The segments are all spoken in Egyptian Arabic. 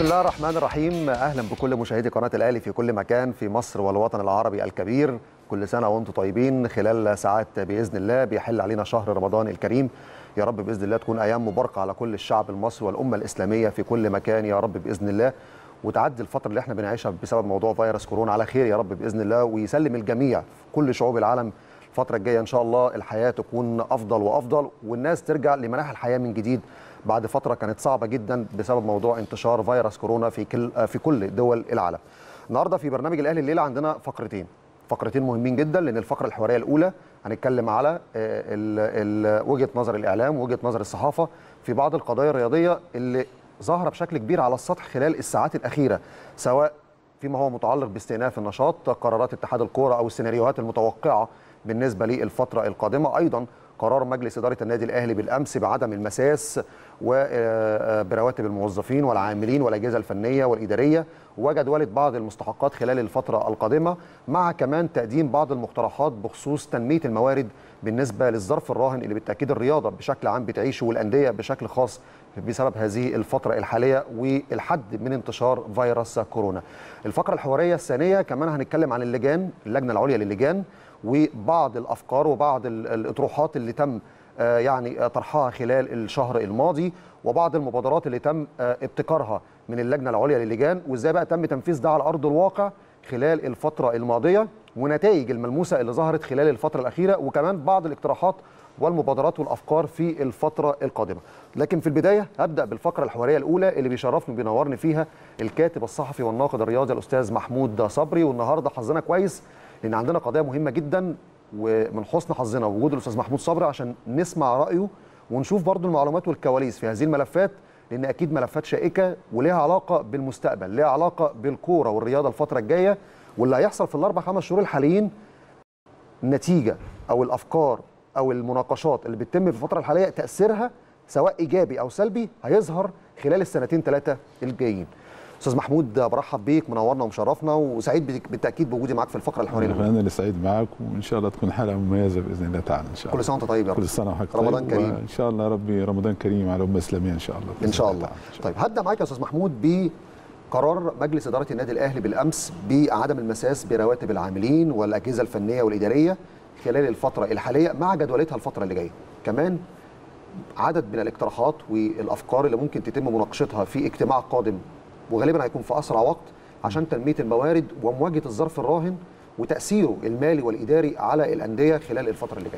بسم الله الرحمن الرحيم اهلا بكل مشاهدي قناه الاهلي في كل مكان في مصر والوطن العربي الكبير كل سنه وانتم طيبين خلال ساعات باذن الله بيحل علينا شهر رمضان الكريم يا رب باذن الله تكون ايام مباركه على كل الشعب المصري والامه الاسلاميه في كل مكان يا رب باذن الله وتعدي الفتره اللي احنا بنعيشها بسبب موضوع فيروس كورونا على خير يا رب باذن الله ويسلم الجميع في كل شعوب العالم الفتره الجايه ان شاء الله الحياه تكون افضل وافضل والناس ترجع لمناحي الحياه من جديد بعد فتره كانت صعبه جدا بسبب موضوع انتشار فيروس كورونا في كل في كل دول العالم. النهارده في برنامج الاهلي الليله عندنا فقرتين فقرتين مهمين جدا لان الفقره الحواريه الاولى هنتكلم على ال ال وجهه نظر الاعلام وجهه نظر الصحافه في بعض القضايا الرياضيه اللي ظاهره بشكل كبير على السطح خلال الساعات الاخيره سواء فيما هو متعلق باستئناف النشاط قرارات اتحاد الكوره او السيناريوهات المتوقعه بالنسبه للفتره القادمه ايضا قرار مجلس اداره النادي الاهلي بالامس بعدم المساس وبرواتب الموظفين والعاملين والاجهزه الفنيه والاداريه وجدوله بعض المستحقات خلال الفتره القادمه مع كمان تقديم بعض المقترحات بخصوص تنميه الموارد بالنسبه للظرف الراهن اللي بالتاكيد الرياضه بشكل عام بتعيشه والانديه بشكل خاص بسبب هذه الفترة الحالية والحد من انتشار فيروس كورونا. الفقرة الحوارية الثانية كمان هنتكلم عن اللجان، اللجنة العليا للجان وبعض الافكار وبعض الاطروحات اللي تم يعني طرحها خلال الشهر الماضي وبعض المبادرات اللي تم ابتكارها من اللجنه العليا للجان وازاي بقى تم تنفيذ ده على ارض الواقع خلال الفتره الماضيه ونتائج الملموسه اللي ظهرت خلال الفتره الاخيره وكمان بعض الاقتراحات والمبادرات والافكار في الفتره القادمه لكن في البدايه هبدا بالفقره الحواريه الاولى اللي بيشرفني وبينورني فيها الكاتب الصحفي والناقد الرياضي الاستاذ محمود صبري والنهارده حظنا كويس لان عندنا قضيه مهمه جدا ومن حسن حظنا وجود الاستاذ محمود صبري عشان نسمع رايه ونشوف برضو المعلومات والكواليس في هذه الملفات لان اكيد ملفات شائكه وليها علاقه بالمستقبل ليها علاقه بالكوره والرياضه الفتره الجايه واللي هيحصل في الاربع خمس شهور الحاليين النتيجه او الافكار او المناقشات اللي بتتم في الفتره الحاليه تاثيرها سواء ايجابي او سلبي هيظهر خلال السنتين ثلاثه الجايين استاذ محمود برحب بيك منورنا ومشرفنا وسعيد بالتاكيد بوجودي معاك في الفقره الحواريه انا اللي سعيد معاك وان شاء الله تكون حلقه مميزه باذن الله تعالى ان شاء الله كل سنه وانت طيب يا رب كل سنه وحضرتك رمضان طيب كريم ان شاء الله ربي رمضان كريم على الامه الاسلاميه ان شاء الله ان شاء الله طيب هبدا معاك يا استاذ محمود بقرار مجلس اداره النادي الاهلي بالامس بعدم المساس برواتب العاملين والاجهزه الفنيه والاداريه خلال الفتره الحاليه مع جدولتها الفتره اللي جايه كمان عدد من الاقتراحات والافكار اللي ممكن تتم مناقشتها في اجتماع قادم وغالبا هيكون في اسرع وقت عشان تنميه الموارد ومواجهه الظرف الراهن وتاثيره المالي والاداري على الانديه خلال الفتره اللي جايه.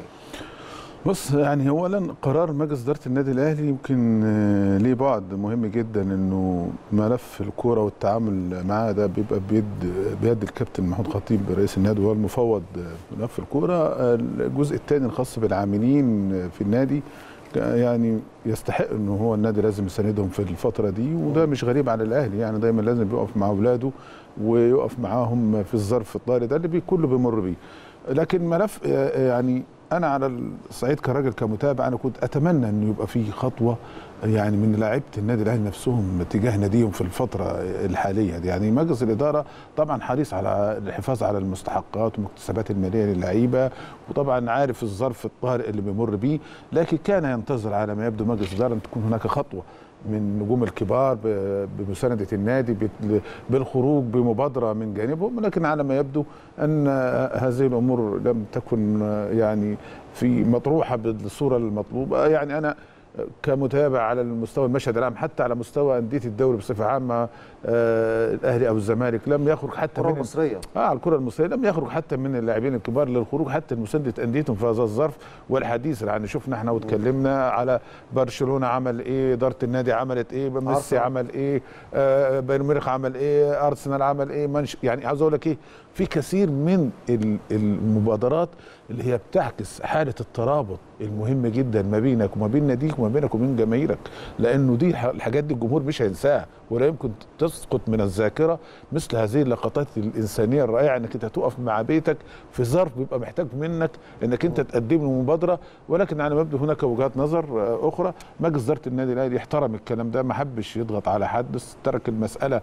بص يعني اولا قرار مجلس اداره النادي الاهلي يمكن ليه بعد مهم جدا انه ملف الكوره والتعامل معاه ده بيبقى بيد بيد الكابتن محمود خطيب رئيس النادي وهو المفوض ملف الكوره الجزء الثاني الخاص بالعاملين في النادي يعني يستحق ان هو النادي لازم يساندهم في الفتره دي وده مش غريب على الاهلي يعني دايما لازم يقف مع اولاده ويقف معاهم في الظرف الطارئ ده اللي كله بيمر بيه لكن ملف يعني انا على الصعيد كراجل كمتابع انا كنت اتمنى انه يبقى في خطوه يعني من لاعيبه النادي الاهلي نفسهم تجاه ناديهم في الفتره الحاليه دي يعني مجلس الاداره طبعا حريص على الحفاظ على المستحقات والمكتسبات الماليه للعيبه وطبعا عارف الظرف الطارئ اللي بيمر بيه لكن كان ينتظر على ما يبدو مجلس الاداره ان تكون هناك خطوه من نجوم الكبار بمساندة النادي بالخروج بمبادرة من جانبهم لكن على ما يبدو أن هذه الأمور لم تكن يعني في مطروحة بالصورة المطلوبة يعني أنا كمتابع على المستوى المشهد العام حتى على مستوى انديه الدوري بصفه عامه آه الاهلي او الزمالك لم يخرج حتى الكره من المصريه اه الكره المصريه لم يخرج حتى من اللاعبين الكبار للخروج حتى لمسانده انديتهم في هذا الظرف والحديث يعني شفنا احنا واتكلمنا على برشلونه عمل ايه اداره النادي عملت ايه ميسي عمل ايه آه بايرن ميونخ عمل ايه ارسنال عمل ايه منش يعني عاوز اقول لك ايه في كثير من المبادرات اللي هي بتعكس حاله الترابط المهم جدا ما بينك وما بين ناديك وما بينك وبين جماهيرك لانه دي الحاجات دي الجمهور مش هينساها ولا يمكن تسقط من الذاكره مثل هذه اللقطات الانسانيه الرائعه انك انت تقف مع بيتك في ظرف بيبقى محتاج منك انك انت تقدم له مبادره ولكن على مبدا هناك وجهات نظر اخرى مجلس اداره النادي الاهلي يحترم الكلام ده ما حبش يضغط على حد ترك المساله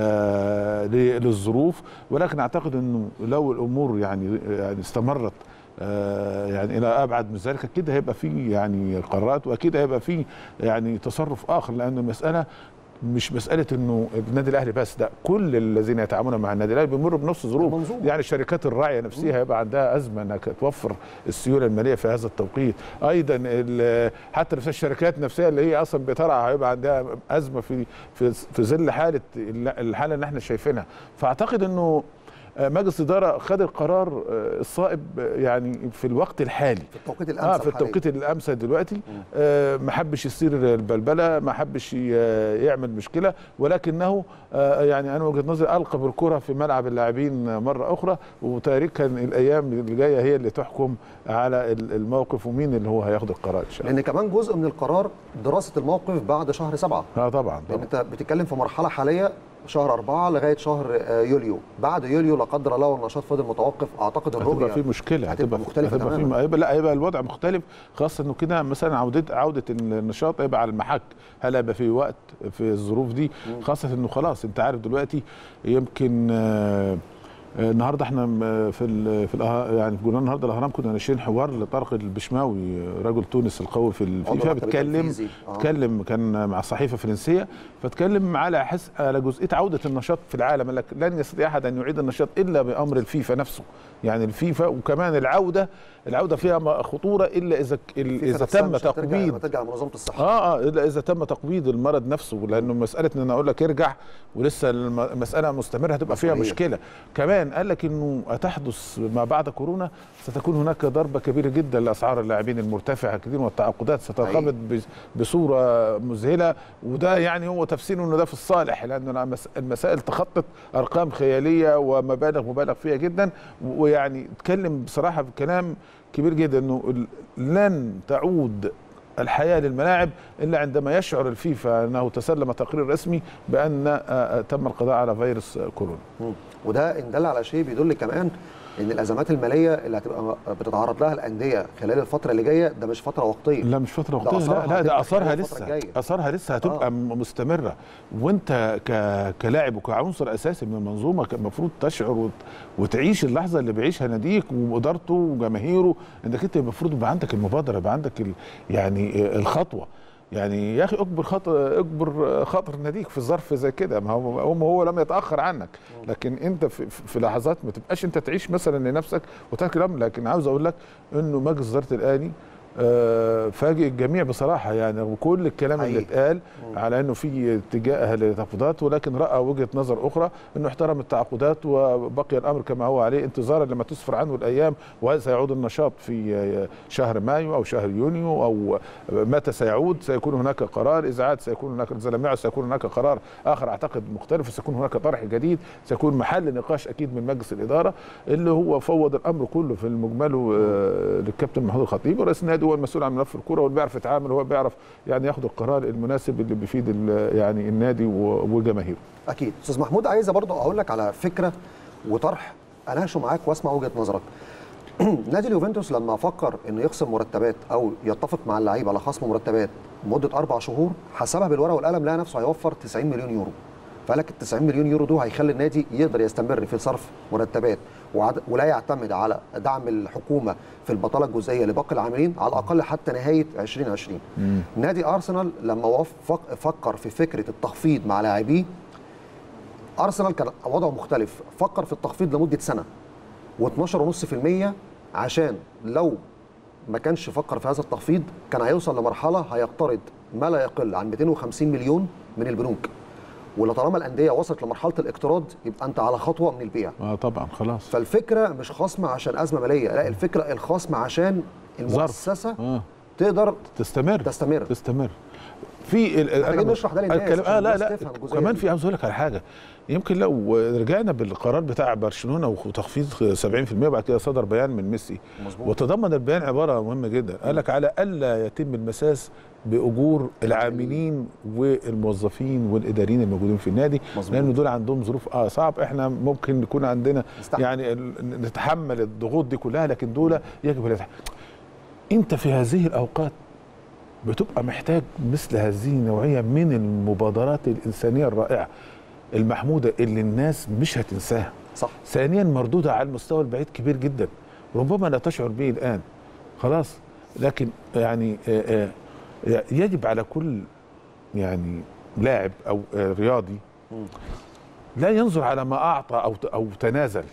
آه للظروف ولكن اعتقد انه لو الامور يعني يعني استمرت آه يعني الى ابعد من ذلك اكيد هيبقى في يعني قرارات واكيد هيبقى في يعني تصرف اخر لان المساله مش مساله انه النادي الاهلي بس ده كل الذين يتعاملون مع النادي الاهلي بيمروا بنفس ظروف المنظومة. يعني الشركات الراعيه نفسها هيبقى عندها ازمه انها توفر السيوله الماليه في هذا التوقيت ايضا ال- حتى نفس الشركات نفسها اللي هي اصلا بترعى هيبقى عندها ازمه في في في ظل حاله الحاله اللي احنا شايفينها فاعتقد انه آه، مجلس الاداره خد القرار آه، الصائب آه، يعني في الوقت الحالي في التوقيت الامثل اه في التوقيت الامثل دلوقتي آه ما حبش يصير البلبله ما حبش ي- يعمل مشكله ولكنه آه يعني انا وجهه نظري القى بالكره في ملعب اللاعبين مره اخرى وتاركا الايام اللي جايه هي اللي تحكم على ال- الموقف ومين اللي هو هياخد القرار ان شاء الله لان كمان جزء من القرار دراسه الموقف بعد شهر سبعه اه طبعا لان طبعا انت بتتكلم في مرحله حاليه شهر أربعة لغاية شهر آه، يوليو بعد يوليو لا قدر الله والنشاط فضل متوقف أعتقد هتبقى الرؤية في مشكله هتبقى مختلفة هتبقى في تماماً. هيبقى لا هيبقى الوضع مختلف خاصه انه كده مثلا عوده عوده النشاط هيبقى على المحك هل هيبقى في وقت في الظروف دي خاصه انه خلاص انت عارف دلوقتي يمكن آه، آه، النهارده احنا م- في ال في الأه- يعني في جورنال النهارده الاهرام كنا ناشرين حوار لطارق البشماوي آه، رجل تونس القوي في الفيفا المكتب بيتكلم التنفيذي. آه. اتكلم كان مع صحيفه فرنسيه فاتكلم على حس على جزئيه عوده النشاط في العالم قال لك لن يستطيع احد ان يعيد النشاط الا بامر الفيفا نفسه يعني الفيفا وكمان العوده العوده فيها م- خطوره الا اذا ك- ال- اذا نفسها تم مش هترجع تقبيض لما ترجع لمنظمة الصحة اه اه الا اذا تم تقبيض المرض نفسه لانه مساله ان انا اقول لك ارجع ولسه الم- المساله مستمره هتبقى فيها مسؤولية. مشكله كمان قال لك انه هتحدث ما بعد كورونا ستكون هناك ضربه كبيره جدا لاسعار اللاعبين المرتفعه كثير والتعاقدات ستنخفض ب- بصوره مذهله وده يعني هو تفسير انه ده في الصالح لان المس- المسائل تخطت ارقام خياليه ومبالغ مبالغ فيها جدا ويعني اتكلم بصراحه بكلام كبير جدا انه ال- لن تعود الحياه للملاعب الا عندما يشعر الفيفا انه تسلم تقرير رسمي بان آه، آه، تم القضاء على فيروس كورونا مم. وده إن دل على شيء بيدل كمان إن الأزمات المالية اللي هتبقى بتتعرض لها الأندية خلال الفترة اللي جاية ده مش فترة وقتية لا مش فتره ده وقتيه لا آثارها لا ده هتبقى اثارها خلال الفترة لسه الجاية. اثارها لسه هتبقى آه. م- مستمره وانت ك... كلاعب وكعنصر اساسي من المنظومه كان المفروض تشعر وت... وتعيش اللحظه اللي بيعيشها ناديك وادارته وجماهيره انك انت المفروض يبقى عندك المبادره يبقى عندك ال... يعني الخطوه يعني يا اخي اكبر خطر اكبر خاطر ناديك في ظرف زي كده ما هو هو هو لم يتاخر عنك لكن انت في, في لحظات ما تبقاش انت تعيش مثلا لنفسك وترك الامر لكن عاوز اقول لك انه مجلس اداره الاهلي آه، فاجئ الجميع بصراحه يعني وكل الكلام اللي حقيقي. اتقال على انه في اتجاه للتخفيضات ولكن راى وجهه نظر اخرى انه احترم التعاقدات وبقي الامر كما هو عليه انتظارا لما تسفر عنه الايام وهل سيعود النشاط في شهر مايو او شهر يونيو او متى سيعود سيكون هناك قرار اذا عاد سيكون هناك اذا لم يعد سيكون هناك قرار اخر اعتقد مختلف وسيكون هناك طرح جديد سيكون محل نقاش اكيد من مجلس الاداره اللي هو فوض الامر كله في المجمل آه، للكابتن محمود الخطيب ورئيس النادي هو المسؤول عن ملف الكره واللي بيعرف يتعامل هو بيعرف يعني ياخد القرار المناسب اللي بيفيد ال- يعني النادي و- وجماهيره أكيد أستاذ محمود عايزة برضه أقول لك على فكرة وطرح أناقشه معاك وأسمع وجهة نظرك نادي اليوفنتوس لما فكر انه يخصم مرتبات او يتفق مع اللعيبه على خصم مرتبات مده اربع شهور حسبها بالورقه والقلم لقى نفسه هيوفر 90 مليون يورو فقال لك ال 90 مليون يورو دول هيخلي النادي يقدر يستمر في صرف مرتبات وعد- ولا يعتمد على دعم الحكومه في البطاله الجزئيه لباقي العاملين على الاقل حتى نهايه 2020 نادي ارسنال لما وفق فكر في فكره التخفيض مع لاعبيه ارسنال كان وضعه مختلف فكر في التخفيض لمده سنه و12.5% عشان لو ما كانش فكر في هذا التخفيض كان هيوصل لمرحله هيقترض ما لا يقل عن 250 مليون من البنوك ولطالما الانديه وصلت لمرحله الاقتراض يبقى انت على خطوه من البيع اه طبعا خلاص فالفكره مش خصم عشان ازمه ماليه لا الفكره الخصم عشان المؤسسه اه تقدر تستمر تستمر تستمر في ال- ال- محتاجين أنا- نشرح ده للناس الكلام عشان اه لا الناس لا تفهم الجزئية كمان دي. في عاوز اقول لك على حاجه يمكن لو رجعنا بالقرار بتاع برشلونه وتخفيض 70% وبعد كده صدر بيان من ميسي مظبوط. وتضمن البيان عباره مهمه جدا قال لك على الا يتم المساس باجور العاملين والموظفين والاداريين الموجودين في النادي مظبوط. لان دول عندهم ظروف اه صعب احنا ممكن يكون عندنا نستحمل. يعني ال- نتحمل الضغوط دي كلها لكن دول يجب ان يتحمل. انت في هذه الاوقات بتبقى محتاج مثل هذه النوعيه من المبادرات الانسانيه الرائعه المحموده اللي الناس مش هتنساها صح ثانيا مردودها على المستوى البعيد كبير جدا ربما لا تشعر به الان خلاص لكن يعني آه، آه، يجب على كل يعني لاعب او آه، رياضي لا ينظر على ما اعطى او او تنازل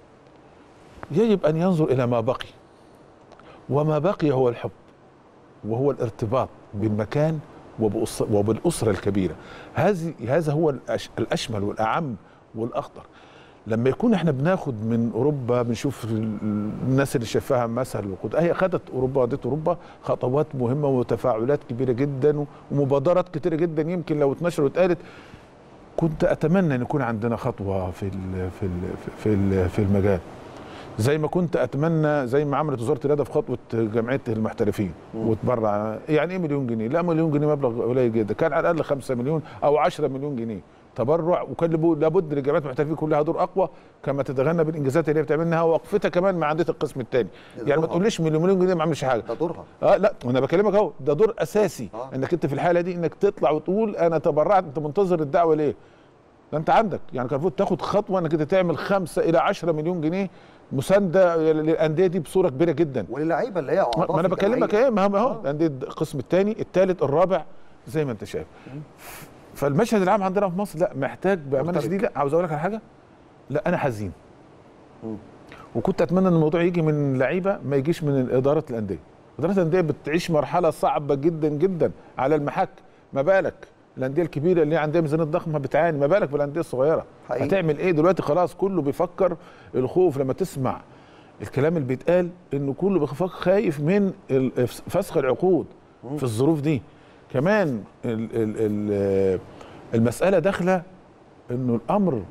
يجب ان ينظر الى ما بقي وما بقي هو الحب وهو الارتباط بالمكان وبأس- وبالاسره الكبيره هذه هذا هو الأش- الاشمل والاعم والاخطر لما يكون احنا بناخد من اوروبا بنشوف ال- ال- الناس اللي شايفاها مثل وقود هي خدت اوروبا ودت اوروبا خطوات مهمه وتفاعلات كبيره جدا ومبادرات كتيره جدا يمكن لو اتنشر واتقالت كنت اتمنى ان يكون عندنا خطوه في ال في ال في ال في المجال زي ما كنت اتمنى زي ما عملت وزاره الرياضه في خطوه جمعيه المحترفين وتبرع يعني ايه مليون جنيه؟ لا مليون جنيه مبلغ قليل جدا كان على الاقل 5 مليون او 10 مليون جنيه تبرع وكان لابد- لابد لجمعيات المحترفين كلها دور اقوى كما تتغنى بالانجازات اللي هي بتعملها ووقفتها كمان مع انديه القسم الثاني ده يعني ما دورها. تقوليش مليون مليون جنيه ما عملش حاجه ده دورها اه لا وانا بكلمك اهو ده دور اساسي آه. آه. انك انت في الحاله دي انك تطلع وتقول انا تبرعت انت منتظر الدعوه ليه؟ ده انت عندك يعني كان المفروض تاخد خطوه انك انت تعمل خمسة الى 10 مليون جنيه مسانده للانديه دي بصوره كبيره جدا وللعيبه اللي هي اعضاء ما انا في بكلمك الجمعية. ايه ما هو آه. اهو الانديه القسم الثاني الثالث الرابع زي ما انت شايف فالمشهد العام عندنا في مصر لا محتاج بامانه مرتبط. شديده عاوز اقول لك على حاجه لا انا حزين مم. وكنت اتمنى ان الموضوع يجي من لعيبه ما يجيش من اداره الانديه اداره الانديه بتعيش مرحله صعبه جدا جدا على المحك ما بالك الانديه الكبيره اللي عندها ميزانيات ضخمه بتعاني ما بالك بالانديه الصغيره حقيقي. هتعمل ايه دلوقتي خلاص كله بيفكر الخوف لما تسمع الكلام اللي بيتقال انه كله بيفكر خايف من ال- فسخ العقود في الظروف دي كمان ال ال ال المساله داخله انه الامر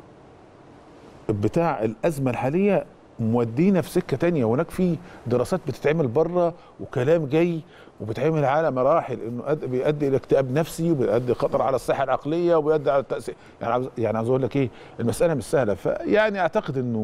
بتاع الازمه الحاليه مودينا في سكه تانية هناك في دراسات بتتعمل بره وكلام جاي وبتعمل على مراحل انه أد- بيؤدي الى اكتئاب نفسي وبيؤدي خطر على الصحه العقليه وبيؤدي على التاثير يعني عاوز يعني عاوز اقول لك ايه المساله مش سهله فيعني اعتقد انه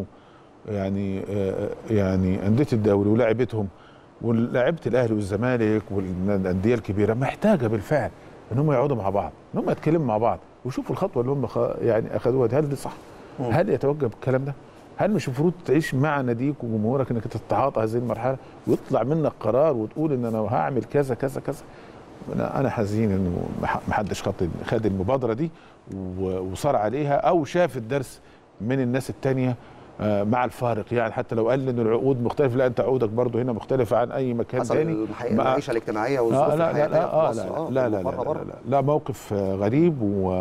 يعني آه، يعني انديه الدوري ولاعيبتهم ولاعيبه الاهلي والزمالك والانديه الكبيره محتاجه بالفعل ان هم يقعدوا مع بعض ان هم يتكلموا مع بعض ويشوفوا الخطوه اللي هم خ- يعني اخذوها دي، هل دي صح؟ هل يتوجب الكلام ده؟ هل مش المفروض تعيش مع ناديك وجمهورك انك انت تتعاطى هذه المرحله ويطلع منك قرار وتقول ان انا هعمل كذا كذا كذا انا انا حزين انه ما حدش خد خد المبادره دي و- وصار عليها او شاف الدرس من الناس التانية آه، مع الفارق يعني حتى لو قال ان العقود مختلفه لا انت عقودك برضه هنا مختلفه عن اي مكان حسب تاني المح- مع- المعيشه الاجتماعيه والظروف آه لا لا الحياتيه لا في آه مصر لا آه، لا لا, لا, بره لا, بره لا, لا موقف آه، غريب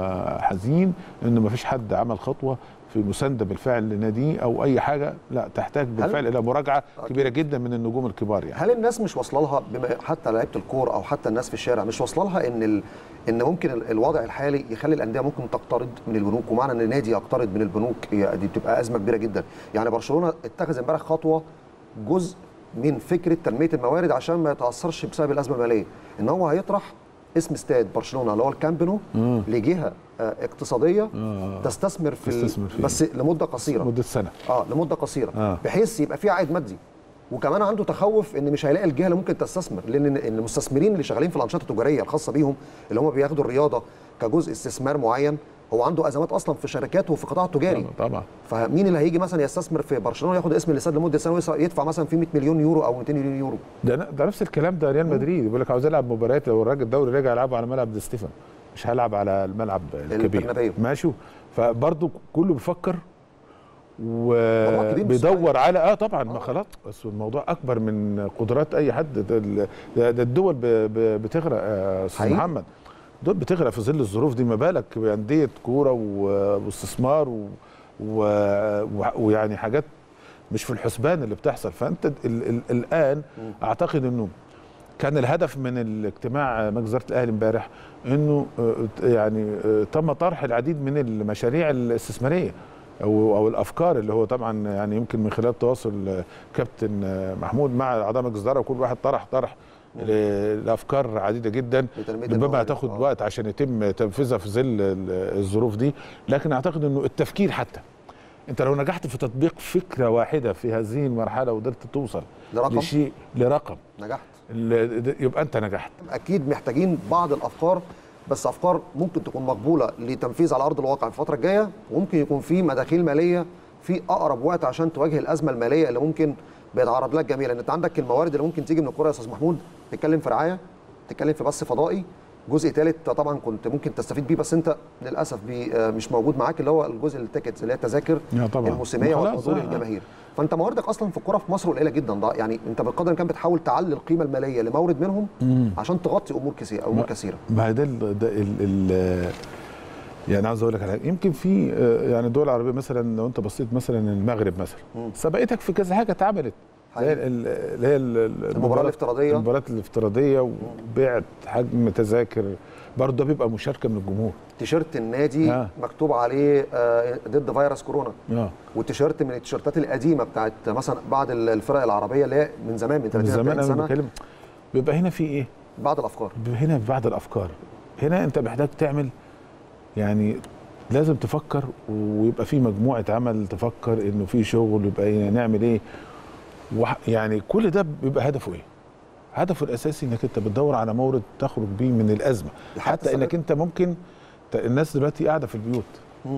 وحزين انه ما فيش حد عمل خطوه في مسانده بالفعل لناديه او اي حاجه لا تحتاج بالفعل الى مراجعه كبيره جدا من النجوم الكبار يعني هل الناس مش واصله لها بما حتى لعيبه الكوره او حتى الناس في الشارع مش واصله لها ان ال... ان ممكن ال- الوضع الحالي يخلي الانديه ممكن تقترض من البنوك ومعنى ان النادي يقترض من البنوك هي دي بتبقى ازمه كبيره جدا يعني برشلونه اتخذ امبارح خطوه جزء من فكره تنميه الموارد عشان ما يتاثرش بسبب الازمه الماليه ان هو هيطرح اسم استاد برشلونه اللي هو الكامبينو لجهه آه، اقتصاديه تستثمر في ال- تستثمر فيه. بس لمده قصيره مده سنه اه لمده قصيره آه. بحيث يبقى في عائد مادي وكمان عنده تخوف ان مش هيلاقي الجهه اللي ممكن تستثمر لان إن المستثمرين اللي شغالين في الانشطه التجاريه الخاصه بيهم اللي هم بياخدوا الرياضه كجزء استثمار معين هو عنده ازمات اصلا في شركاته وفي قطاع التجاري طبعا فمين اللي هيجي مثلا يستثمر في برشلونه ياخد اسم الاستاد لمده سنه ويس- يدفع مثلا فيه 100 مليون يورو او 200 مليون يورو ده ده نفس الكلام ده ريال مدريد بيقول لك عاوز العب مباريات لو الراجل الدوري رجع يلعبوا على ملعب دي ستيفن مش هلعب على الملعب الكبير البرنابيو. ماشي فبرضه كله بيفكر موضوع كبير مش وبيدور على اه طبعا ما خلاص بس الموضوع اكبر من قدرات اي حد ده, ال- ده, ده الدول ب- ب- بتغرق يا استاذ حقيقي. محمد دول بتغرق في ظل الظروف دي ما بالك بانديه كوره و- واستثمار و- و- و- ويعني حاجات مش في الحسبان اللي بتحصل فانت ال ال الان اعتقد انه كان الهدف من الاجتماع مجلس اداره الاهلي امبارح انه آه، يعني آه، تم طرح العديد من المشاريع الاستثماريه او او الافكار اللي هو طبعا يعني يمكن من خلال تواصل آه، كابتن آه، محمود مع اعضاء مجلس الاداره وكل واحد طرح طرح الافكار عديده جدا لتنمية ربما الموارد. هتاخد آه. وقت عشان يتم تنفيذها في ظل ال- الظروف دي لكن اعتقد انه التفكير حتى انت لو نجحت في تطبيق فكره واحده في هذه المرحله وقدرت توصل لرقم؟ لشيء لرقم نجحت ال- ده- يبقى انت نجحت اكيد محتاجين بعض الافكار بس افكار ممكن تكون مقبوله لتنفيذ على ارض الواقع في الفتره الجايه وممكن يكون في مداخيل ماليه في اقرب وقت عشان تواجه الازمه الماليه اللي ممكن بيتعرض لها الجميع لان انت عندك الموارد اللي ممكن تيجي من الكوره يا استاذ محمود تتكلم في رعايه تتكلم في بث فضائي جزء ثالث طبعا كنت ممكن تستفيد بيه بس انت للاسف بي آه، مش موجود معاك اللي هو الجزء التيكتس اللي هي التذاكر يا طبعا. الموسميه خلاص، والحضور آه، آه. الجماهير فانت مواردك اصلا في الكوره في مصر قليله جدا ده يعني انت بقدر الامكان بتحاول تعلي القيمه الماليه لمورد منهم عشان تغطي امور كثيره امور كثيره ما هي ده ال ده ال ال يعني عاوز اقول لك على حاجه يمكن في آه، يعني دول عربيه مثلا لو انت بصيت مثلا المغرب مثلا سبقتك في كذا حاجه اتعملت زي حقيقي. ال- اللي هي ال- ال- المباراة الافتراضية. المباريات الافتراضيه وبيعت حجم تذاكر برضه ده بيبقى مشاركه من الجمهور تيشيرت النادي آه. مكتوب عليه آه، ضد فيروس كورونا اه والتيشيرت من التيشيرتات القديمه بتاعت مثلا بعض الفرق العربيه اللي هي من زمان من 30 من زمان 40 انا سنه بتكلم بيبقى هنا في ايه؟ بعض الافكار بيبقى هنا في بعض الافكار هنا انت محتاج تعمل يعني لازم تفكر ويبقى في مجموعه عمل تفكر انه في شغل يبقى إيه نعمل ايه وح يعني كل ده بيبقى هدفه ايه؟ هدفه الاساسي انك انت بتدور على مورد تخرج بيه من الازمه لحد حتى انك سنة. انت ممكن ت- الناس دلوقتي قاعده في البيوت مم.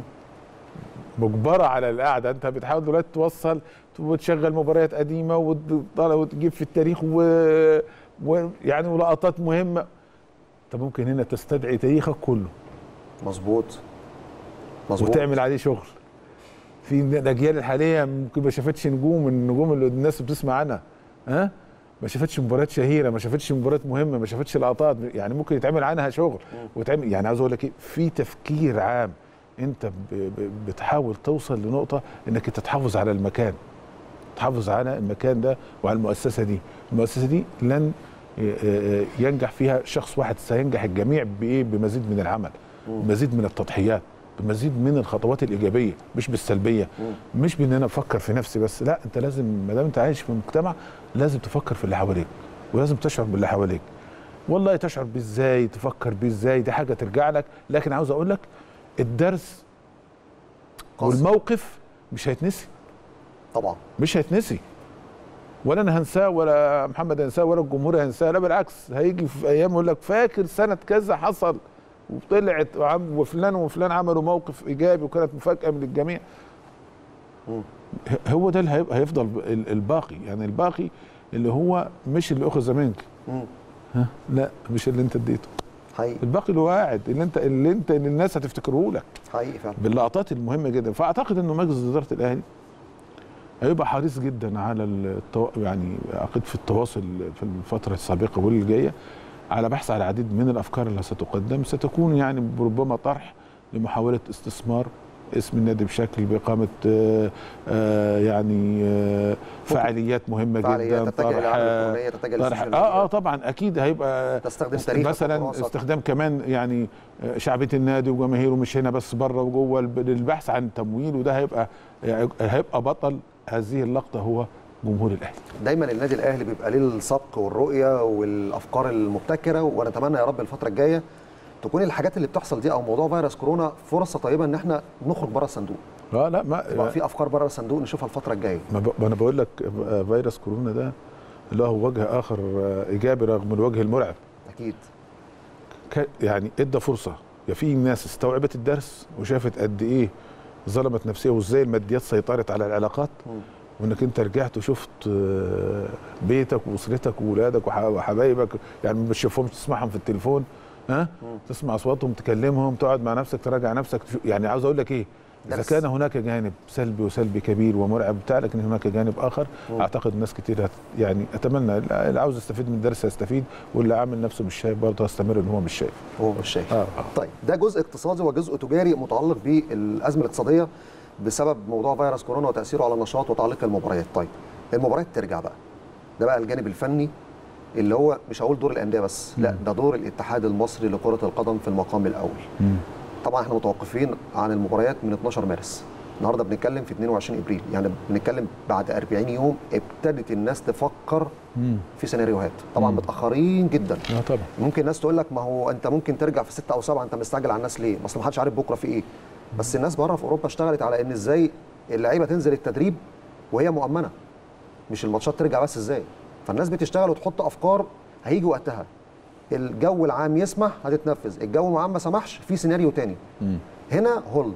مجبره على القعده انت بتحاول دلوقتي توصل وتشغل مباريات قديمه وتطلع وتجيب في التاريخ و... ويعني ولقطات مهمه انت ممكن هنا تستدعي تاريخك كله مظبوط مظبوط وتعمل عليه شغل في الاجيال الحاليه ممكن ما شافتش نجوم من النجوم اللي الناس بتسمع عنها ها ما شافتش مباريات شهيره ما شافتش مباريات مهمه ما شافتش لقطات يعني ممكن يتعمل عنها شغل وتعمل يعني عاوز اقول لك ايه في تفكير عام انت ب- ب- بتحاول توصل لنقطه انك انت تحافظ على المكان تحافظ على المكان ده وعلى المؤسسه دي المؤسسه دي لن ي- ي- ينجح فيها شخص واحد سينجح الجميع بايه بمزيد من العمل بمزيد من التضحيات بمزيد من الخطوات الايجابيه مش بالسلبيه مش بان انا افكر في نفسي بس لا انت لازم ما دام انت عايش في مجتمع لازم تفكر في اللي حواليك ولازم تشعر باللي حواليك والله تشعر بيه ازاي تفكر بيه ازاي دي حاجه ترجع لك لكن عاوز اقول لك الدرس قاسي. والموقف مش هيتنسي طبعا مش هيتنسي ولا انا هنساه ولا محمد هينساه ولا الجمهور هينساه لا بالعكس هيجي في ايام يقول لك فاكر سنه كذا حصل وطلعت وعم وفلان وفلان عملوا موقف ايجابي وكانت مفاجاه من الجميع مم. ه- هو ده اللي هيبقى هيفضل ب- ال- الباقي يعني الباقي اللي هو مش اللي اخذ منك مم. ها لا مش اللي انت اديته حقيقي الباقي اللي هو قاعد اللي انت اللي انت اللي الناس هتفتكره لك حقيقي فعلا باللقطات المهمه جدا فاعتقد انه مجلس اداره الاهلي هيبقى حريص جدا على التو... يعني اعتقد في التواصل في الفتره السابقه واللي جايه على بحث على العديد من الافكار اللي ستقدم ستكون يعني ربما طرح لمحاوله استثمار اسم النادي بشكل باقامه آه، آه، يعني آه، فعاليات مهمه فعاليات جدا تتجه للعاب الالكترونيه تتجه طرح للسوشيال اه اه ميديا طبعا اكيد هيبقى تستخدم است- تاريخك مثلا وتراثك. استخدام كمان يعني آه، شعبيه النادي وجماهيره مش هنا بس بره وجوه الب- للبحث عن تمويل وده هيبقى هيبقى بطل هذه اللقطه هو جمهور الاهلي دايما النادي الاهلي بيبقى ليه السبق والرؤيه والافكار المبتكره ونتمنى يا رب الفتره الجايه تكون الحاجات اللي بتحصل دي او موضوع فيروس كورونا فرصه طيبه ان احنا نخرج بره الصندوق اه لا ما يبقى في افكار بره الصندوق نشوفها الفتره الجايه ما, ب... ما انا بقول لك آه، فيروس كورونا ده له وجه اخر آه، ايجابي رغم الوجه المرعب اكيد ك... يعني ادى فرصه يا في ناس استوعبت الدرس وشافت قد ايه ظلمت نفسها وازاي الماديات سيطرت على العلاقات مم. وانك انت رجعت وشفت آه، بيتك واسرتك واولادك وح- وحبايبك يعني ما بتشوفهمش تسمعهم في التليفون ها مم. تسمع اصواتهم تكلمهم تقعد مع نفسك تراجع نفسك تشوف- يعني عاوز اقول لك ايه اذا درس. كان هناك جانب سلبي وسلبي كبير ومرعب بتاع لكن هناك جانب اخر مم. اعتقد ناس كتير هت يعني اتمنى اللي عاوز يستفيد من الدرس هيستفيد واللي عامل نفسه مش شايف برضه هيستمر ان هو مش شايف هو مش شايف اه اه طيب ده جزء اقتصادي وجزء تجاري متعلق بالازمه الاقتصاديه بسبب موضوع فيروس كورونا وتاثيره على النشاط وتعليق المباريات طيب المباريات ترجع بقى ده بقى الجانب الفني اللي هو مش هقول دور الانديه بس لا ده دور الاتحاد المصري لكره القدم في المقام الاول مم. طبعا احنا متوقفين عن المباريات من 12 مارس النهارده بنتكلم في 22 ابريل يعني بنتكلم بعد 40 يوم ابتدت الناس تفكر مم. في سيناريوهات طبعا مم. متاخرين جدا اه طبعا ممكن الناس تقول لك ما هو انت ممكن ترجع في ستة او سبعة انت مستعجل على الناس ليه؟ اصل ما حدش عارف بكره في ايه. بس الناس بره في اوروبا اشتغلت على ان ازاي اللعيبه تنزل التدريب وهي مؤمنه. مش الماتشات ترجع بس ازاي. فالناس بتشتغل وتحط افكار هيجي وقتها. الجو العام يسمح هتتنفذ، الجو العام ما سمحش في سيناريو تاني. مم. هنا هولد.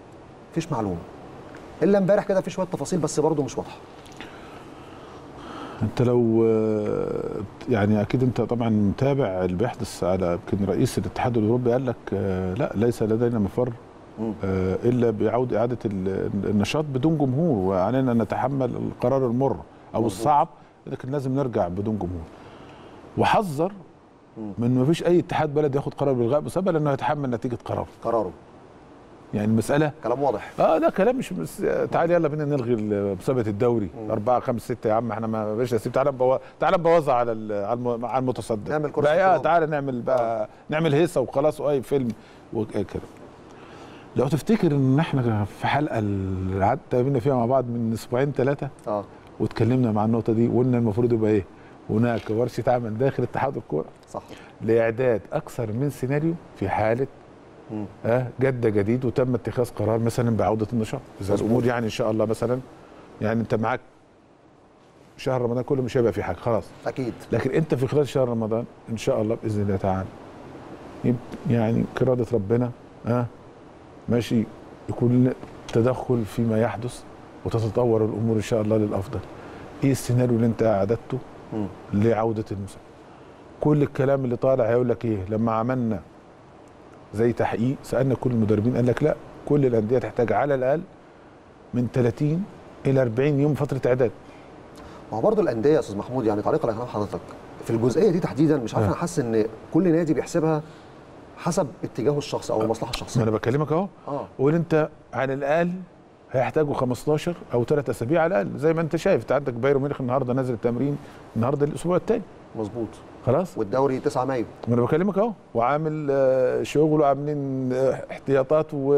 مفيش معلومه. الا امبارح كده في شويه تفاصيل بس برضه مش واضحه. انت لو آه، يعني اكيد انت طبعا متابع اللي بيحدث على يمكن رئيس الاتحاد الاوروبي قال لك آه، لا ليس لدينا مفر مم. آه، الا بعود اعاده ال- النشاط بدون جمهور وعلينا ان نتحمل القرار المر او مظبوط. الصعب لكن لازم نرجع بدون جمهور وحذر مم. من ما فيش اي اتحاد بلد ياخد قرار بالغاء مسابقه لانه يتحمل نتيجه قراره قراره يعني المساله كلام واضح اه لا كلام مش بس تعالى يلا بينا نلغي ال- مسابقه الدوري مم. أربعة خمس ستة يا عم احنا ما بلاش نسيب تعالى نبو... تعالى نبوظها على ال- على الم- على المتصدر نعمل كرة بقى يا احترام. تعالى نعمل بقى نعمل هيصه وخلاص واي فيلم وكده لو تفتكر ان احنا في حلقه اللي قعدت قابلنا فيها مع بعض من اسبوعين ثلاثه اه واتكلمنا مع النقطه دي وقلنا المفروض يبقى ايه هناك ورشه عمل داخل اتحاد الكوره صح لاعداد اكثر من سيناريو في حاله مم. اه جد جديد وتم اتخاذ قرار مثلا بعوده النشاط اذا مظبوط. الامور يعني ان شاء الله مثلا يعني انت معاك شهر رمضان كله مش هيبقى في حاجه خلاص اكيد لكن انت في خلال شهر رمضان ان شاء الله باذن الله تعالى يب- يعني كرادة ربنا ها ماشي يكون تدخل فيما يحدث وتتطور الامور ان شاء الله للافضل ايه السيناريو اللي انت اعددته مم. لعوده المسابقه كل الكلام اللي طالع هيقول لك ايه لما عملنا زي تحقيق سالنا كل المدربين قال لك لا كل الانديه تحتاج على الاقل من 30 الى 40 يوم فتره اعداد ما هو برضه الانديه يا استاذ محمود يعني تعليق على كلام حضرتك في الجزئيه دي تحديدا مش عارف آه. انا حاسس ان كل نادي بيحسبها حسب اتجاهه الشخصي او المصلحه ما الشخصيه انا بكلمك اهو اه قول انت على الاقل هيحتاجوا 15 او 3 اسابيع على الاقل زي ما انت شايف انت عندك بايرن ميونخ النهارده نازل التمرين النهارده الاسبوع الثاني مظبوط خلاص والدوري 9 مايو ما انا بكلمك اهو وعامل آه، شغل وعاملين آه، احتياطات و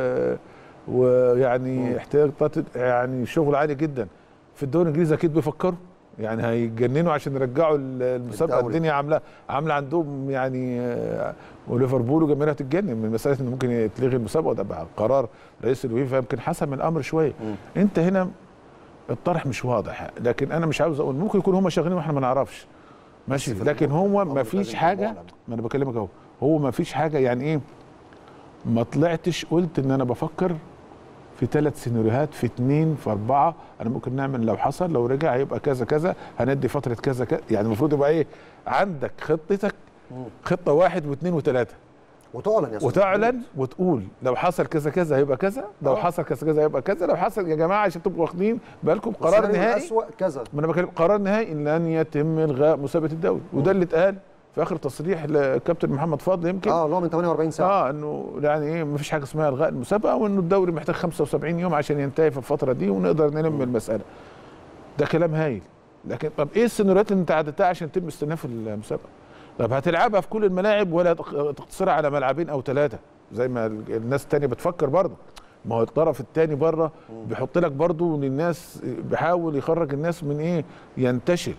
ويعني احتياطات يعني شغل عالي جدا في الدوري الانجليزي اكيد بيفكروا يعني هيتجننوا عشان يرجعوا ال- المسابقه الدوري. الدنيا عامله عامله عندهم يعني آه، وليفربول وجماهيرها تتجنن من مساله ان ممكن يتلغي المسابقه وده بقى قرار رئيس الويفا يمكن حسم الامر شويه مم. انت هنا الطرح مش واضح لكن انا مش عاوز اقول ممكن يكون هم شغالين واحنا ما نعرفش ماشي بس في لكن هو الأمر ما لازم فيش يكون حاجه معلن. ما انا بكلمك اهو هو ما فيش حاجه يعني ايه ما طلعتش قلت ان انا بفكر في ثلاث سيناريوهات في اثنين في اربعه انا ممكن نعمل لو حصل لو رجع هيبقى كذا كذا هندي فتره كذا كذا يعني المفروض يبقى ايه عندك خطتك مم. خطه واحد واثنين وثلاثه وتعلن يا استاذ وتعلن وتقول لو حصل كذا كذا هيبقى كذا لو آه. حصل كذا كذا هيبقى كذا لو حصل يا جماعه عشان تبقوا واخدين بالكم قرار والسيناريو نهائي الأسوأ كذا ما انا بكلم قرار نهائي ان لن يتم الغاء مسابقه الدوري وده اللي اتقال في اخر تصريح لكابتن محمد فاضل يمكن اه اللي هو من 48 ساعه اه انه يعني ايه ما فيش حاجه اسمها الغاء المسابقه وانه الدوري محتاج 75 يوم عشان ينتهي في الفتره دي ونقدر نلم المساله ده كلام هايل لكن طب ايه السيناريوهات اللي انت عدتها عشان يتم استئناف المسابقه طب هتلعبها في كل الملاعب ولا تق- تقتصرها على ملعبين او ثلاثه زي ما ال- الناس التانية بتفكر برضه ما هو الطرف الثاني بره بيحط لك برضه ان الناس بيحاول يخرج الناس من ايه ينتشل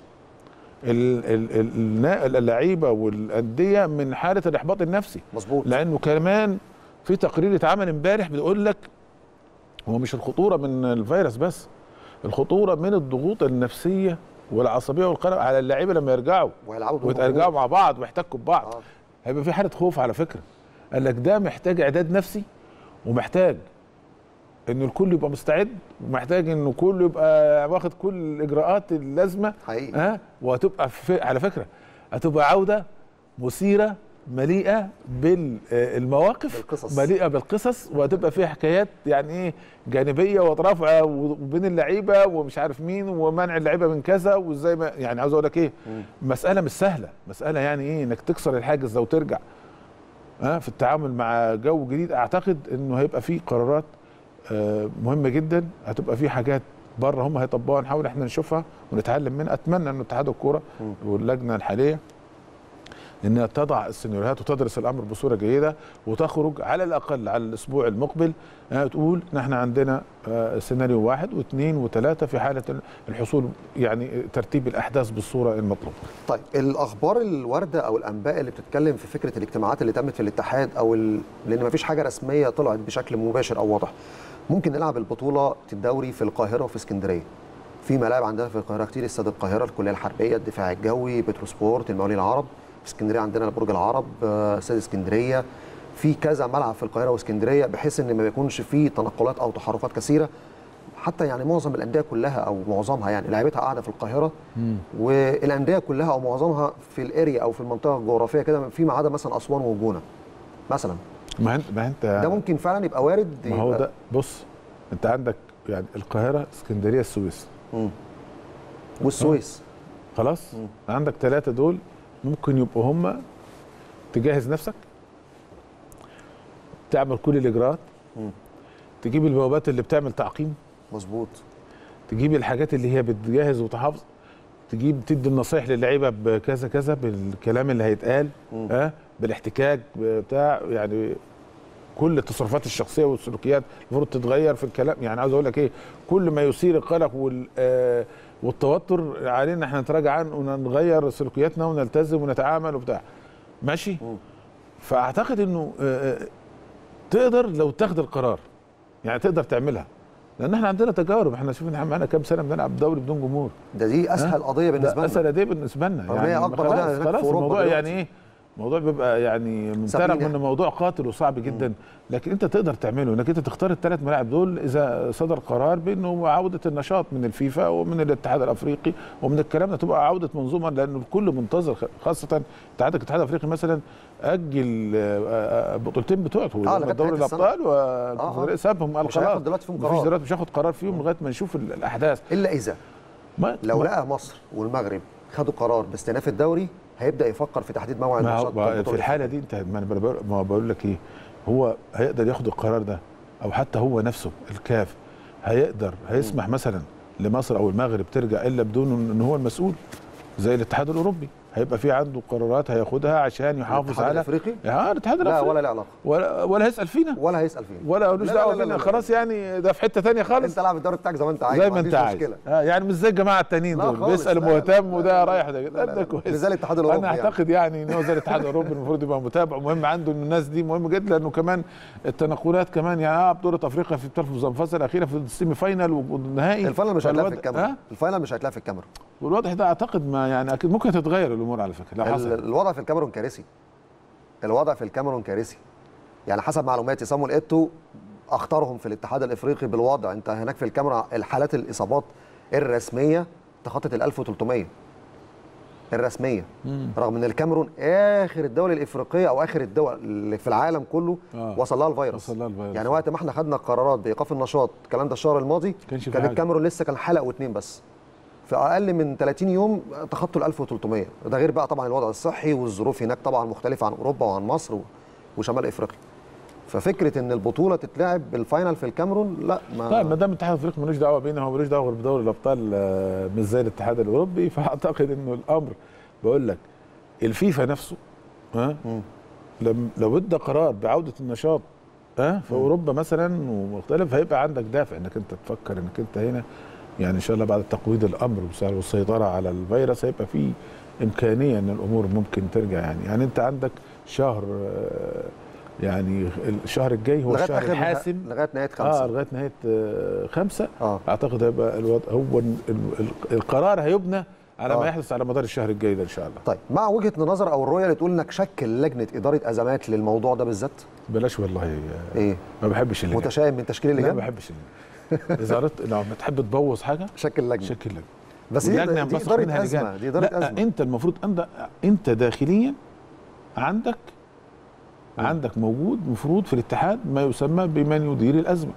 ال- ال- ال- النا- اللعيبه والانديه من حاله الاحباط النفسي مظبوط لانه كمان في تقرير اتعمل امبارح بيقول لك هو مش الخطوره من الفيروس بس الخطوره من الضغوط النفسيه والعصبيه والقلق على اللعيبه لما يرجعوا وهيلعبوا دور ويترجعوا جمهور. مع بعض ويحتكوا ببعض آه. هيبقى في حاله خوف على فكره قال لك ده محتاج اعداد نفسي ومحتاج ان الكل يبقى مستعد ومحتاج انه كله يبقى واخد كل الاجراءات اللازمه حقيقي ها وهتبقى في على فكره هتبقى عوده مثيره مليئه بالمواقف بالقصص. مليئه بالقصص وهتبقى فيها حكايات يعني ايه جانبيه واطراف وبين اللعيبه ومش عارف مين ومنع اللعيبه من كذا وازاي ما يعني عاوز اقول لك ايه مساله مش سهله مساله يعني ايه انك تكسر الحاجز ده وترجع ها في التعامل مع جو جديد اعتقد انه هيبقى في قرارات آه، مهمه جدا هتبقى في حاجات بره هم هيطبقوها نحاول احنا نشوفها ونتعلم منها اتمنى ان اتحاد الكوره واللجنه الحاليه انها تضع السيناريوهات وتدرس الامر بصوره جيده وتخرج على الاقل على الاسبوع المقبل آه، تقول ان احنا عندنا آه، سيناريو واحد واثنين وثلاثه في حاله الحصول يعني ترتيب الاحداث بالصوره المطلوبه. طيب الاخبار الوارده او الانباء اللي بتتكلم في فكره الاجتماعات اللي تمت في الاتحاد او ال... لان ما فيش حاجه رسميه طلعت بشكل مباشر او واضح ممكن نلعب البطوله الدوري في القاهره وفي اسكندريه في ملاعب عندنا في القاهره كتير استاد القاهره الكليه الحربيه الدفاع الجوي بترو سبورت المقاولين العرب في اسكندريه عندنا برج العرب آه، استاد اسكندريه في كذا ملعب في القاهره واسكندريه بحيث ان ما يكونش فيه تنقلات او تحركات كثيره حتى يعني معظم الانديه كلها او معظمها يعني لعيبتها قاعده في القاهره والانديه كلها او معظمها في الاريا او في المنطقه الجغرافيه كده فيما عدا مثلا اسوان والجونه مثلا ما انت ما انت ده ممكن فعلا يبقى وارد ما هو يبقى- ده بص انت عندك يعني القاهره اسكندريه السويس مم. والسويس خلاص عندك ثلاثه دول ممكن يبقوا هم تجهز نفسك تعمل كل الاجراءات مم. تجيب البوابات اللي بتعمل تعقيم مظبوط تجيب الحاجات اللي هي بتجهز وتحافظ تجيب تدي النصايح للعيبه بكذا كذا بالكلام اللي هيتقال مم. ها بالاحتكاك بتاع يعني كل التصرفات الشخصيه والسلوكيات المفروض تتغير في الكلام يعني عاوز اقول لك ايه كل ما يثير القلق وال آه والتوتر علينا احنا نتراجع عنه ونغير سلوكياتنا ونلتزم ونتعامل وبتاع ماشي مم. فاعتقد انه آه آه، تقدر لو تاخد القرار يعني تقدر تعملها لان احنا عندنا تجارب احنا شوف احنا معانا كام سنه بنلعب دوري بدون جمهور ده دي اسهل قضيه بالنسبه ده لنا اسهل قضيه بالنسبه لنا رغم إن هي أكبر قضية خلاص هناك في خلاص أوروبا الموضوع دلوقتي. يعني ايه الموضوع بيبقى يعني ممتنع سابقين انه موضوع قاتل وصعب جدا لكن انت تقدر تعمله انك انت تختار الثلاث ملاعب دول اذا صدر قرار بانه عوده النشاط من الفيفا ومن الاتحاد الافريقي ومن الكلام ده تبقى عوده منظومه لانه الكل منتظر خاصه انت عندك الاتحاد الافريقي مثلا اجل آه، آه، بطولتين بتوعته آه، اللي هم لغاية دوري نهاية السنة. الابطال والكونفدرالية سابهم قال مش هياخد خلاص دلوقتي فيهم مفيش قرار. دلوقتي مش هاخد قرار فيهم لغايه ما نشوف ال- الاحداث الا اذا ما لو ما- لقى مصر والمغرب خدوا قرار باستئناف الدوري هيبدا يفكر في تحديد موعد ما هو النشاط ما البطولي. في الحاله دي انت ما انا بقول- ما بقول لك ايه هو هيقدر ياخد القرار ده او حتى هو نفسه الكاف هيقدر هيسمح مثلا لمصر او المغرب ترجع الا بدون ان هو المسؤول زي الاتحاد الاوروبي هيبقى في عنده قرارات هياخدها عشان يحافظ الاتحاد على الافريقي اه الاتحاد لا الافريقي ولا له علاقه ولا ولا هيسال فينا ولا هيسال فينا ولا ملوش لا، دعوه لا، لا، بينا لا. خلاص يعني ده في حته ثانيه خالص انت العب الدوري بتاعك زي ما انت عايز زي ما انت عنديش عايز مشكله آه يعني مش زي الجماعه التانيين لا دول خالص، بيسال لا، لا، مهتم لا، وده لا، رايح ده لا، لا لا، ده كويس مش زي الاتحاد الاوروبي انا يعني. اعتقد يعني ان هو زي الاتحاد الاوروبي المفروض يبقى متابع مهم عنده ان الناس دي مهم جدا لانه كمان التنقلات كمان يعني اه بطوله افريقيا في بتعرف الفصل الاخيره في السيمي فاينال والنهائي الفاينل مش هيتلعب في فالوضع- الكاميرون ها؟ الفاينل مش هيتلعب في الكاميرون والواضح ده اعتقد ما يعني اكيد ممكن تتغير الامور على فكره لو ال- حصل الوضع في الكاميرون كارثي الوضع في الكاميرون كارثي يعني حسب معلوماتي صامويل ايتو اختارهم في الاتحاد الافريقي بالوضع انت هناك في الكاميرون الحالات الاصابات الرسميه تخطت ال 1300 الرسميه رغم ان الكاميرون اخر الدول الافريقيه او اخر الدول اللي في العالم كله آه. وصل لها الفيروس وصل لها الفيروس. يعني وقت ما احنا خدنا قرارات بايقاف النشاط الكلام ده الشهر الماضي كانش في كان حاجة. الكاميرون لسه كان حلقه واثنين بس في اقل من 30 يوم تخطوا ال 1300 ده غير بقى طبعا الوضع الصحي والظروف هناك طبعا مختلفه عن اوروبا وعن مصر و- وشمال افريقيا ففكره ان البطوله تتلعب بالفاينل في الكاميرون لا ما طيب ما دام الاتحاد الافريقي ملوش دعوه بينا هو ملوش دعوه غير بدوري الابطال آه، مش زي الاتحاد الاوروبي فاعتقد انه الامر بقول لك الفيفا نفسه ها مم. لم لو ادى قرار بعوده النشاط ها في اوروبا مثلا ومختلف هيبقى عندك دافع انك انت تفكر انك انت هنا يعني ان شاء الله بعد تقويض الامر والسيطره على الفيروس هيبقى في امكانيه ان الامور ممكن ترجع يعني يعني انت عندك شهر آه، يعني الشهر الجاي هو لغايه الشهر اخر الحاسم لغايه نهايه اه خمسه لغايه نهايه آه، خمسه اه اعتقد هيبقى الوضع هو ال- ال- القرار هيبنى على آه. ما يحدث على مدار الشهر الجاي ده ان شاء الله طيب مع وجهه النظر او الرؤيه اللي تقول انك شكل لجنه اداره ازمات للموضوع ده بالذات بلاش والله آه، ايه ما بحبش اللي متشائم من تشكيل لا ما اللجان بحبش اللي اذا اردت لو ما تحب تبوظ حاجه شكل لجنه شكل لك بس دي, واللجنة دي ينبثق اداره منها ازمه لجان. دي اداره لا ازمه انت المفروض انت انت داخليا عندك عندك موجود مفروض في الاتحاد ما يسمى بمن يدير الازمه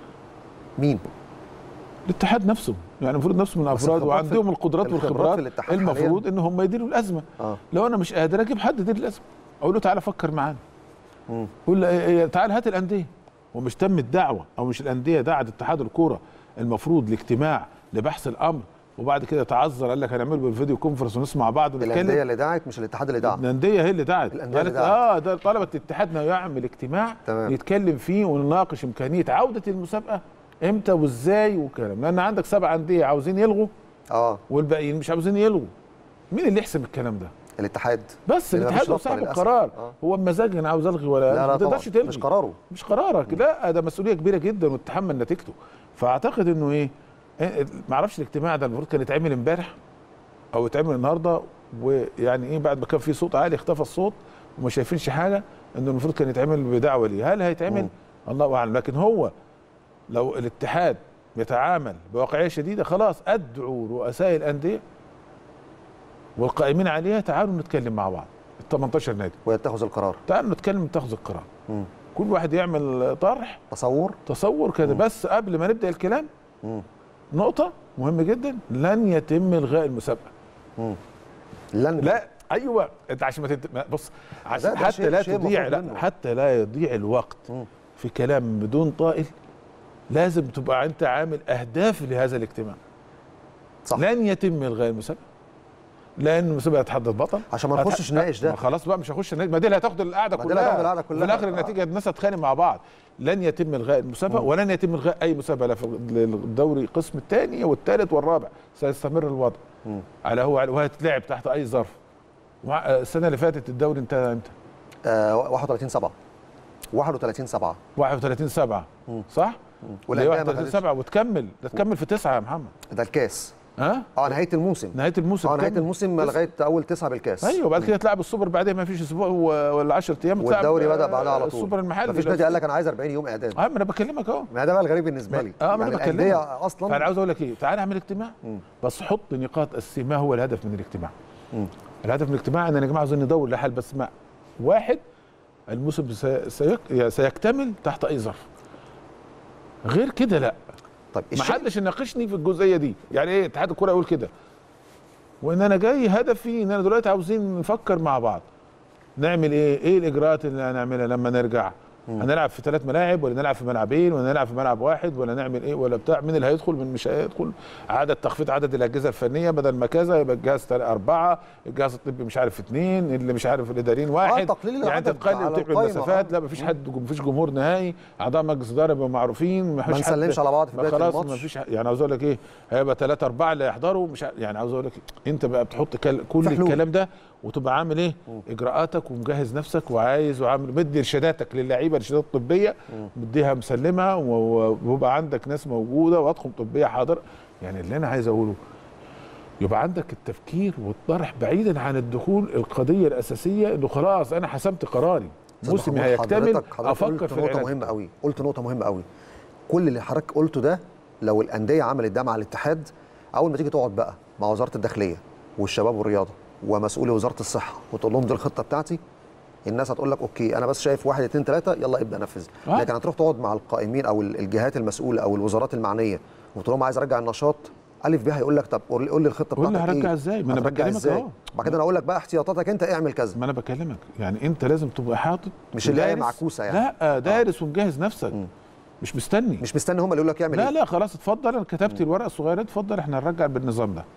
مين الاتحاد نفسه يعني المفروض نفسه من بس افراد الخبرات في- وعندهم القدرات الخبرات والخبرات في الاتحاد المفروض ان هم يديروا الازمه اه لو انا مش قادر اجيب حد يدير الازمه اقول له تعالى فكر معانا مم. قول له إيه- إيه، تعال هات الانديه ومش تم الدعوه او مش الانديه دعت اتحاد الكوره المفروض لاجتماع لبحث الامر وبعد كده تعذر قال لك هنعمله بالفيديو كونفرنس ونسمع بعض الانديه ونتكلم اللي دعت مش الاتحاد اللي دعا الانديه هي اللي دعت الأندية اللي قالت دعت. اه ده طلبت اتحادنا يعمل اجتماع تمام. يتكلم فيه ونناقش امكانيه عوده المسابقه امتى وازاي وكلام لان عندك سبع انديه عاوزين يلغوا اه والباقيين مش عاوزين يلغوا مين اللي يحسم الكلام ده الاتحاد بس اللي الاتحاد مفيش هو رابطة صاحب للأسف. القرار آه. هو بمزاج انا عاوز الغي ولا لا لا ما طبعا تقدرش تلغي مش قراره مش قرارك لا ده مسؤوليه كبيره جدا وتتحمل نتيجته فاعتقد انه ايه إيه، ما اعرفش الاجتماع ده المفروض كان يتعمل امبارح او يتعمل النهارده ويعني ايه بعد ما كان في صوت عالي اختفى الصوت وما شايفينش حاجه انه المفروض كان يتعمل بدعوه ليه هل هيتعمل مم. الله اعلم لكن هو لو الاتحاد يتعامل بواقعيه شديده خلاص ادعوا رؤساء الانديه والقائمين عليها تعالوا نتكلم مع بعض ال 18 نادي ويتخذ القرار تعالوا نتكلم نتخذ القرار مم. كل واحد يعمل طرح تصور تصور كده بس قبل ما نبدا الكلام مم. نقطه مهمه جدا لن يتم الغاء المسابقه لن لا ايوه انت عشان ما تنت... ما- بص ده- عشان ده حتى شيء- لا شيء تضيع مفروغ لا منه. حتى لا يضيع الوقت مم. في كلام بدون طائل لازم تبقى انت عامل اهداف لهذا الاجتماع صح لن يتم الغاء المسابقه لان المسابقه هتحدد بطل عشان ما نخشش هت- نناقش ده. ما خلاص بقى مش هخش نناقش ما دي اللي هتاخد القعده ما دي اللي كلها هتاخد القعدة كلها. في الاخر آه. النتيجه الناس هتتخانق مع بعض لن يتم الغاء المسابقه ولن يتم الغاء اي مسابقه لا في الدوري القسم الثاني والثالث والرابع سيستمر الوضع مم. على هو وهتتلعب تحت اي ظرف وع- السنه اللي فاتت الدوري انتهى امتى؟ آه 31 7 31 7 31 7 صح؟ والأندية ولا ما 31 خدتش. 7 وتكمل ده تكمل في 9 يا محمد ده الكاس ها؟ اه نهايه الموسم نهايه الموسم اه نهايه تكمل. الموسم لغايه اول تسعه بالكاس ايوه وبعد كده تلعب السوبر بعدين ما فيش اسبوع و- ولا 10 ايام تلعب، والدوري آه، بدا بعدها على طول السوبر المحلي مفيش نادي قال لك انا عايز 40 يوم اعداد اه ما انا بكلمك اهو ما ده بقى الغريب بالنسبه لي اه ما يعني انا بكلمك الانديه اصلا فانا عاوز اقول لك ايه تعال نعمل اجتماع بس حط نقاط اساسيه ما هو الهدف من الاجتماع مم. الهدف من الاجتماع ان يا جماعه عاوزين ندور لحل بس مع واحد الموسم سي- سيك- سيكتمل تحت اي ظرف غير كده لا طيب ما الشيء حدش يناقشني في الجزئيه دي يعني ايه اتحاد الكوره يقول كده وان انا جاي هدفي ان انا دلوقتي عاوزين نفكر مع بعض نعمل ايه ايه الاجراءات اللي هنعملها لما نرجع هنلعب في ثلاث ملاعب ولا نلعب في ملعبين ولا نلعب في ملعب واحد ولا نعمل ايه ولا بتاع مين اللي هيدخل مين مش هيدخل عدد تخفيض عدد الاجهزه الفنيه بدل ما كذا يبقى الجهاز تل- اربعه الجهاز الطبي مش عارف اثنين اللي مش عارف الاداريين واحد تقليل يعني انت العدد تقلل على وتعمل القايمة، مسافات آه. لا مفيش حد مفيش جمهور نهائي اعضاء مجلس اداره يبقوا معروفين مفيش ما حد- نسلمش على بعض في ما بداية خلاص الماتش. ما فيش يعني عاوز اقول لك ايه هيبقى ثلاثة أربعة اللي هيحضروا مش ع- يعني عاوز اقول لك إيه؟ انت بقى بتحط كل, كل في حلول. الكلام ده وتبقى عامل ايه اجراءاتك ومجهز نفسك وعايز وعامل مدي ارشاداتك للعيبه ارشادات طبيه مديها مسلمه و- ويبقى عندك ناس موجوده واطقم طبيه حاضر يعني اللي انا عايز اقوله يبقى عندك التفكير والطرح بعيدا عن الدخول القضيه الاساسيه انه خلاص انا حسمت قراري أستاذ موسمي محمود، هيكتمل حضرتك- حضرتك افكر قلت في نقطه العلاج مهمه قوي قلت نقطه مهمه قوي كل اللي حضرتك قلته ده لو الانديه عملت ده مع الاتحاد اول ما تيجي تقعد بقى مع وزاره الداخليه والشباب والرياضه ومسؤولي وزاره الصحه وتقول لهم دي الخطه بتاعتي الناس هتقول لك اوكي انا بس شايف واحد اتنين تلاته يلا ابدا نفذ آه. لكن هتروح تقعد مع القائمين او ال- الجهات المسؤوله او الوزارات المعنيه وتقول لهم عايز ارجع النشاط الف ب هيقول لك طب قول لي قول لي الخطه قول لي بتاعتك هرجع ايه ازاي؟ ما أنا هترجع بكلمك ازاي أهو. بعد كده انا اقول لك بقى احتياطاتك انت اعمل كذا ما انا بكلمك يعني انت لازم تبقى حاطط مش اللي هي ودارس. معكوسة يعني. لا دارس ومجهز نفسك مش مستني مش مستني هم اللي يقولوا لك اعمل لا ايه لا خلاص اتفضل انا كتبت الورقه الصغيره دي، اتفضل احنا هنرجع بالنظام ده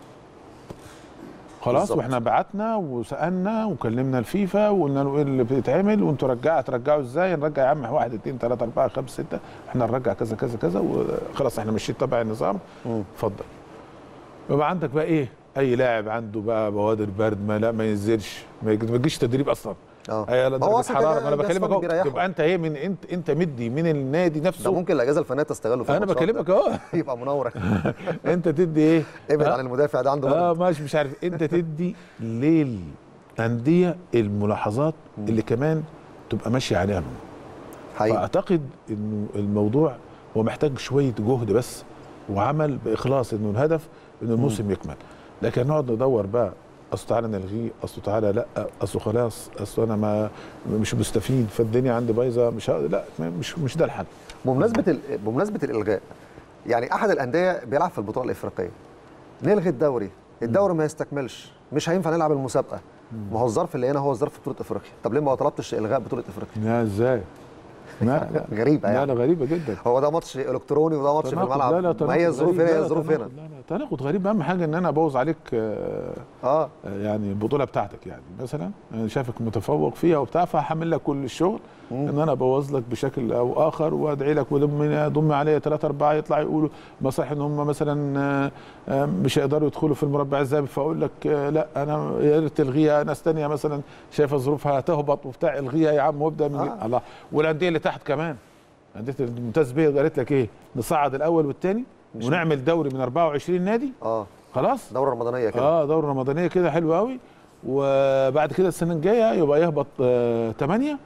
خلاص بالظبط. واحنا بعتنا وسالنا وكلمنا الفيفا وقلنا له ايه اللي بيتعمل وانتوا رجعوا هترجعوا ازاي نرجع يا عم واحد اثنين ثلاثه اربعه خمسه سته احنا نرجع كذا كذا كذا وخلاص احنا ماشيين تبع النظام اتفضل يبقى عندك بقى ايه اي لاعب عنده بقى بوادر برد ما لا ما ينزلش ما يجي- ما يجيش تدريب اصلا اه هي لا ما هو درجه أصلاً حراره كده ما انا الجهاز بكلمك الفني اهو بيريحه. تبقى انت ايه من انت انت مدي من النادي ده نفسه ممكن الاجهزه الفنيه تستغله في انا الماتشات بكلمك ده. اهو يبقى منور انت تدي ايه ابعد آه. عن المدافع ده عنده اه برد ماشي مش عارف انت تدي للانديه الملاحظات اللي كمان تبقى ماشيه عليها حقيقي فاعتقد انه الموضوع هو محتاج شويه جهد بس وعمل باخلاص انه الهدف انه الموسم يكمل لكن نقعد ندور بقى اصل تعالى نلغيه اصل تعالى لا اصل خلاص اصل انا ما مش مستفيد فالدنيا عندي بايظه مش ه- لا مش مش ده الحل بمناسبه ال... بمناسبه الالغاء يعني احد الانديه بيلعب في البطوله الافريقيه نلغي الدوري الدوري ما يستكملش مش هينفع نلعب المسابقه ما هو الظرف اللي هنا هو الظرف بطوله افريقيا طب ليه ما طلبتش الغاء بطوله افريقيا لا ازاي لا لا غريبه لا يعني لا غريبه جدا هو ده ماتش الكتروني وده ماتش في تناقض. الملعب لا لا ما تناقض هي الظروف غريب. هنا لا هي لا الظروف تناقض. هنا لا لا تناقض غريب اهم حاجه ان انا ابوظ عليك آه، اه يعني البطوله بتاعتك يعني مثلا انا شايفك متفوق فيها وبتاع فهحمل لك كل الشغل ان انا ابوظ لك بشكل او اخر وادعي لك وضم ضم عليا ثلاثه اربعه يطلع يقولوا مصالح ان هم مثلا آه، آه، مش هيقدروا يدخلوا في المربع الذهبي فاقول لك آه، لا انا يا ريت تلغيها ناس ثانيه مثلا شايفه ظروفها هتهبط وبتاع الغيها يا عم وابدا من آه. الله والانديه اللي تحت كمان انديه الممتاز بيه قالت لك ايه نصعد الاول والثاني ونعمل دوري من 24 نادي اه خلاص دوره رمضانيه كده اه دوره رمضانيه كده حلوه قوي وبعد كده السنه الجايه يبقى يهبط آه 8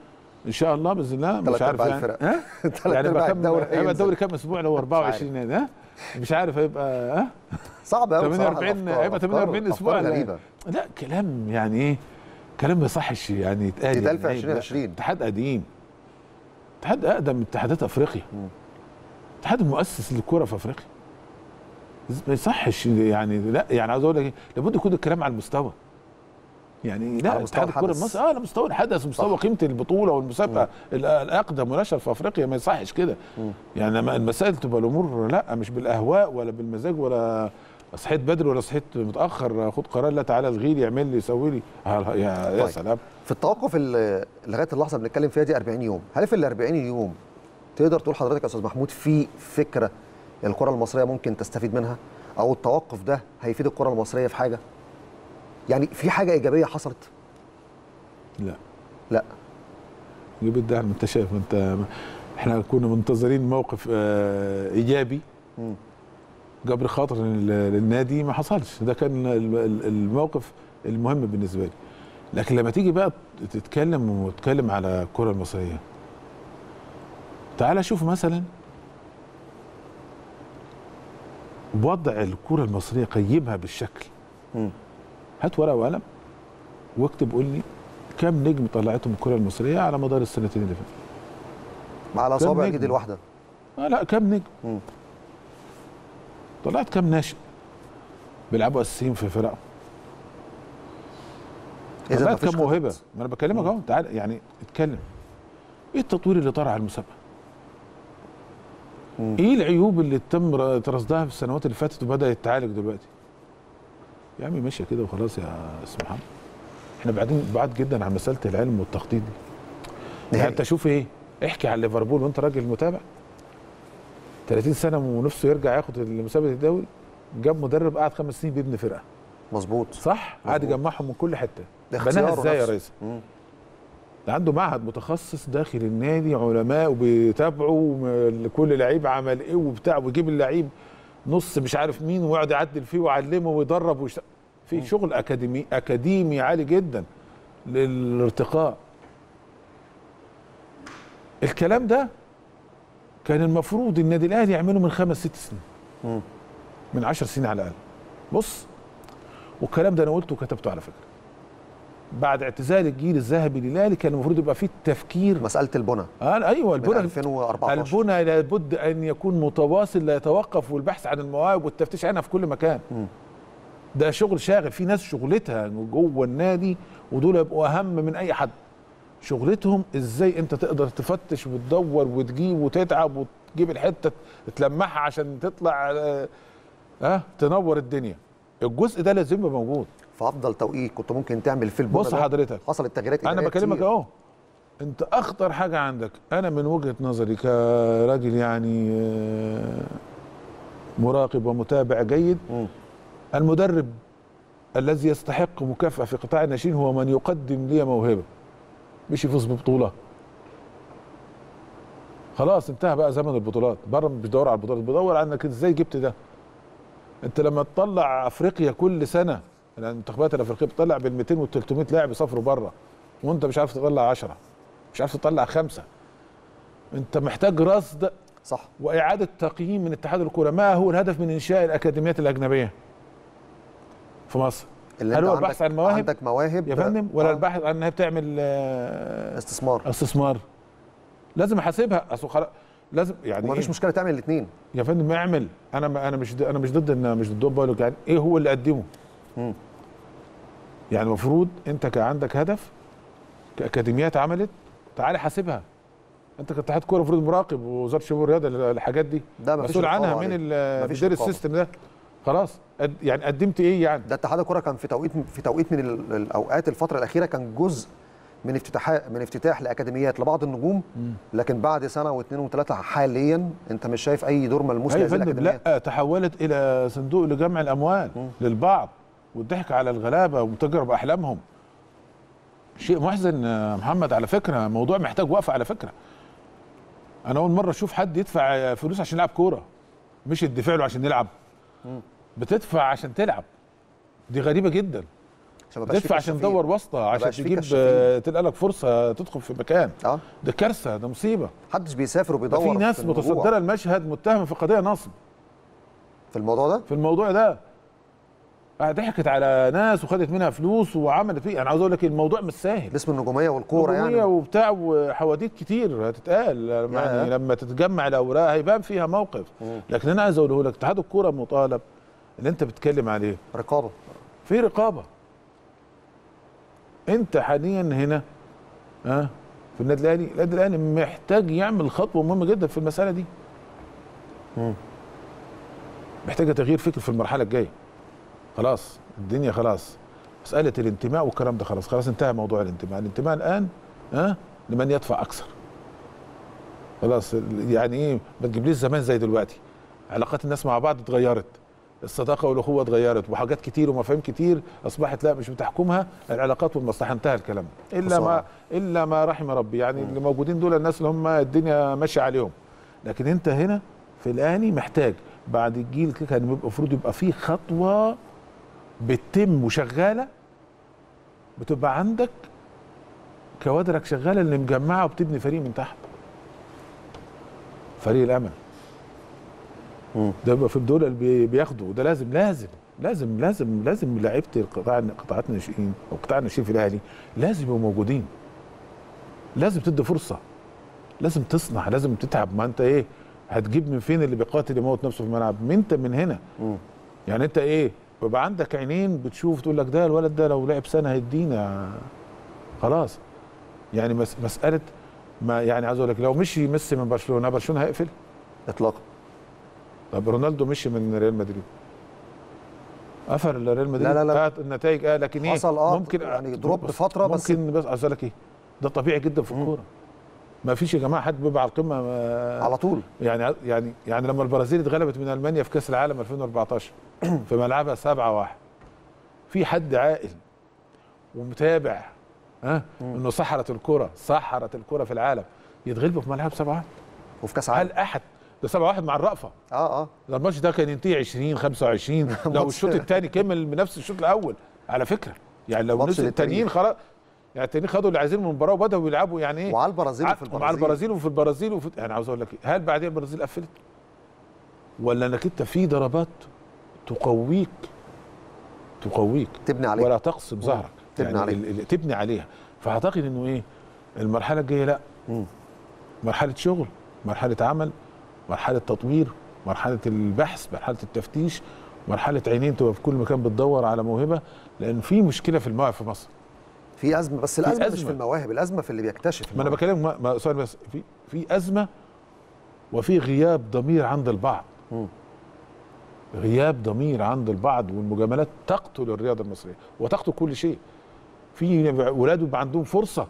ان شاء الله باذن الله مش تلات عارف أرباع يعني الفرق. ها تلات يعني أرباع بقى كم الدوري هيبقى هينزل. الدوري كام اسبوع لو 24 نادي ها مش عارف هيبقى ها صعب قوي 48 هيبقى 48 اسبوع لا. غريبه لا كلام يعني ايه كلام ما يصحش يعني يتقال يتقال في يعني. 2020. اتحاد قديم اتحاد اقدم من اتحادات افريقيا اتحاد المؤسس للكره في افريقيا ما يصحش يعني لا يعني عاوز اقول لك إيه، لابد يكون الكلام على المستوى يعني لا على مستوى اتحاد الكره الحدث. المصري اه على مستوى الحدث ومستوى قيمه البطوله والمسابقه ال- الاقدم والاشهر في افريقيا ما يصحش كده يعني لما المسائل تبقى الامور لا مش بالاهواء ولا بالمزاج ولا صحيت بدري ولا صحيت متاخر خد قرار لا تعالى الغي لي اعمل لي سوي لي آه، يا يا طيب. سلام في التوقف اللي لغايه اللحظه اللي بنتكلم فيها دي 40 يوم هل في ال 40 يوم تقدر تقول حضرتك يا استاذ محمود في فكره الكره المصريه ممكن تستفيد منها او التوقف ده هيفيد الكره المصريه في حاجه يعني في حاجه ايجابيه حصلت لا لا جيب الدعم انت شايف انت احنا كنا منتظرين موقف آه، ايجابي مم. جبر خاطر لل- للنادي ما حصلش ده كان ال- ال- الموقف المهم بالنسبه لي لكن لما تيجي بقى تتكلم وتتكلم على الكره المصريه تعال شوف مثلا وضع الكره المصريه قيمها بالشكل مم. هات ورقه وقلم واكتب قول لي كم نجم طلعتهم الكره المصريه على مدار السنتين اللي فاتوا على كم اصابع نجم؟ الايد الواحده آه لا كم نجم مم. طلعت كم ناشئ بيلعبوا اساسيين في فرقهم إذا طلعت مفيش كم موهبه خطط. ما انا بكلمك اهو تعال يعني اتكلم ايه التطوير اللي طرح على المسابقه مم. ايه العيوب اللي تم ر- رصدها في السنوات اللي فاتت وبدات تتعالج دلوقتي يا عمي ماشيه كده وخلاص يا استاذ محمد احنا بعدين بعاد جدا عن مساله العلم والتخطيط دي يعني نهائي. انت شوف ايه احكي عن ليفربول وانت راجل متابع 30 سنه ونفسه يرجع ياخد مسابقه الدوري جاب مدرب قعد خمس سنين بيبني فرقه مظبوط صح قعد مظبوط. يجمعهم من كل حته ده بناها اختياره ازاي يا نفسه. ريس مم. ده عنده معهد متخصص داخل النادي علماء وبيتابعوا م- كل لعيب عمل ايه وبتاع ويجيب اللعيب نص مش عارف مين ويقعد يعدل فيه ويعلمه ويدرب ويشت... في شغل اكاديمي اكاديمي عالي جدا للارتقاء الكلام ده كان المفروض النادي الاهلي يعمله من خمس ست سنين مم. من عشر سنين على الاقل بص والكلام ده انا قلته وكتبته على فكره بعد اعتزال الجيل الذهبي للاهلي كان المفروض يبقى فيه التفكير مساله البنى آه ايوه من البنى 2014 البنى لابد ان يكون متواصل لا يتوقف والبحث عن المواهب والتفتيش عنها في كل مكان مم. ده شغل شاغل في ناس شغلتها جوه النادي ودول يبقوا اهم من اي حد شغلتهم ازاي انت تقدر تفتش وتدور وتجيب وتتعب وتجيب الحته تلمعها عشان تطلع اه آه، تنور الدنيا الجزء ده لازم يبقى موجود في افضل توقيت كنت ممكن تعمل فيه البنى بص ده. حضرتك حصلت تغييرات انا إدارية بكلمك كتير. اهو انت اخطر حاجه عندك انا من وجهه نظري كراجل يعني آه، مراقب ومتابع جيد مم. المدرب الذي يستحق مكافاه في قطاع الناشئين هو من يقدم لي موهبه مش يفوز ببطوله خلاص انتهى بقى زمن البطولات بره مش بيدور على البطولات بيدور على انك ازاي جبت ده انت لما تطلع افريقيا كل سنه المنتخبات الافريقيه بتطلع بال 200 وال 300 لاعب يسافروا بره وانت مش عارف تطلع 10 مش عارف تطلع خمسه انت محتاج رصد صح واعاده تقييم من اتحاد الكوره ما هو الهدف من انشاء الاكاديميات الاجنبيه في مصر اللي هل انت هو عندك البحث عن مواهب عندك مواهب يا فندم ولا آه، البحث عن انها بتعمل آه، استثمار استثمار لازم احاسبها اصل خلاص لازم يعني ومفيش إيه؟ مشكله تعمل الاثنين يا فندم اعمل انا انا مش د- انا مش ضد ان مش ضد بقول لك يعني ايه هو اللي قدمه مم. يعني المفروض انت كان عندك هدف كاكاديميات عملت تعالى حاسبها انت كاتحاد كوره المفروض مراقب ووزاره الشباب والرياضه الحاجات دي ده مفيش مسؤول رقابة عنها عليه. من ال- مفيش بيدير رقابة. السيستم ده خلاص قد يعني قدمت ايه يعني ده اتحاد الكره كان في توقيت في توقيت من ال- الاوقات الفتره الاخيره كان جزء من افتتاح من افتتاح لاكاديميات لبعض النجوم لكن بعد سنه واثنين وثلاثه حاليا انت مش شايف اي دور ملموس أيوة يا لهذه فندم الاكاديميات لا تحولت الى صندوق لجمع الاموال للبعض والضحك على الغلابه وتجرب احلامهم شيء محزن يا محمد على فكره موضوع محتاج وقفه على فكره انا اول مره اشوف حد يدفع فلوس عشان يلعب كوره مش يدفع له عشان يلعب بتدفع عشان تلعب دي غريبه جدا عشان ما يبقاش في تدفع عشان كشافين. تدور واسطه عشان يبقاش في تجيب كشافين. آه، تلقى لك فرصه تدخل في مكان اه ده كارثه ده مصيبه محدش بيسافر ده وبيدور في ناس النجوع. متصدره المشهد متهمه في قضيه نصب في الموضوع ده في الموضوع ده آه، ضحكت على ناس وخدت منها فلوس وعملت فيه انا عاوز اقول لك الموضوع مش سهل باسم النجوميه والكوره نجومية يعني وبتاع وحواديت كتير هتتقال يعني لما تتجمع الاوراق هيبان فيها موقف مم. لكن انا عايز اقوله لك اتحاد الكوره مطالب اللي انت بتتكلم عليه رقابه في رقابه انت حاليا هنا ها أه؟ في النادي الاهلي النادي الاهلي محتاج يعمل خطوه مهمه جدا في المساله دي مم. محتاجه تغيير فكر في المرحله الجايه خلاص الدنيا خلاص مساله الانتماء والكلام ده خلاص خلاص انتهى موضوع الانتماء الانتماء الان ها أه؟ لمن يدفع اكثر خلاص يعني ايه ما تجيبليش زمان زي دلوقتي علاقات الناس مع بعض اتغيرت الصداقه والاخوه اتغيرت وحاجات كتير ومفاهيم كتير اصبحت لا مش بتحكمها العلاقات والمصلحه انتهى الكلام ده. الا ما بصراحة. الا ما رحم ربي يعني اللي موجودين دول الناس اللي هم الدنيا ماشيه عليهم لكن انت هنا في الاهلي محتاج بعد الجيل كده كان يبقى المفروض يبقى في خطوه بتتم وشغاله بتبقى عندك كوادرك شغاله اللي مجمعه وبتبني فريق من تحت فريق الامل مم. ده بيبقى في الدول اللي بي- بياخدوا وده لازم لازم لازم لازم لازم لعيبه القطاع قطاعات الناشئين او قطاع الناشئين في الاهلي لازم يبقوا موجودين لازم تدي فرصه لازم تصنع لازم تتعب ما انت ايه هتجيب من فين اللي بيقاتل يموت نفسه في الملعب من انت من هنا مم. يعني انت ايه بيبقى عندك عينين بتشوف تقول لك ده الولد ده لو لعب سنه هيدينا خلاص يعني مس مساله ما يعني عايز اقول لك لو مشي ميسي من برشلونه برشلونه هيقفل اطلاقا طب رونالدو مشي من ريال مدريد قفل ريال مدريد لا، لا، لا. آه النتائج اه لكن ايه حصل اه ممكن يعني دروب فتره بس ممكن بس عايز أقول لك ايه ده طبيعي جدا في الكوره ما فيش يا جماعه حد بيبقى على القمه آه، على طول يعني يعني يعني لما البرازيل اتغلبت من المانيا في كاس العالم 2014 في ملعبها 7 1 في حد عاقل ومتابع ها انه سحرت الكره سحرت الكره في العالم يتغلبوا في ملعب 7 1 وفي كاس عالم هل احد ده 7 1 مع الرأفه اه اه ده الماتش ده كان ينتهي 20 25 لو ماتش- الشوط الثاني كمل بنفس الشوط الاول على فكره يعني لو ماتش نزل التانيين للتاريخ. خلاص يعني التانيين خدوا اللي عايزينه من المباراه وبداوا يلعبوا يعني ايه وعلى البرازيل وفي مع البرازيل البرازيل وفي البرازيل وفي يعني عاوز اقول لك إيه، هل بعدين البرازيل قفلت؟ ولا انك انت في ضربات تقويك تقويك تبني عليه ولا تقسم ظهرك تبني يعني عليه. ال- ال- تبني عليها فاعتقد انه ايه المرحله الجايه لا مم. مرحله شغل مرحله عمل مرحله تطوير مرحله البحث مرحله التفتيش مرحله عينين تبقى في كل مكان بتدور على موهبه لان في مشكله في المواهب في مصر في ازمه بس الازمه مش أزمة. في المواهب الازمه في اللي بيكتشف ما انا المواهب. بكلمك ما- ما سؤال بس في في ازمه وفي غياب ضمير عند البعض مم. غياب ضمير عند البعض والمجاملات تقتل الرياضه المصريه وتقتل كل شيء في ولاد بيبقى عندهم فرصه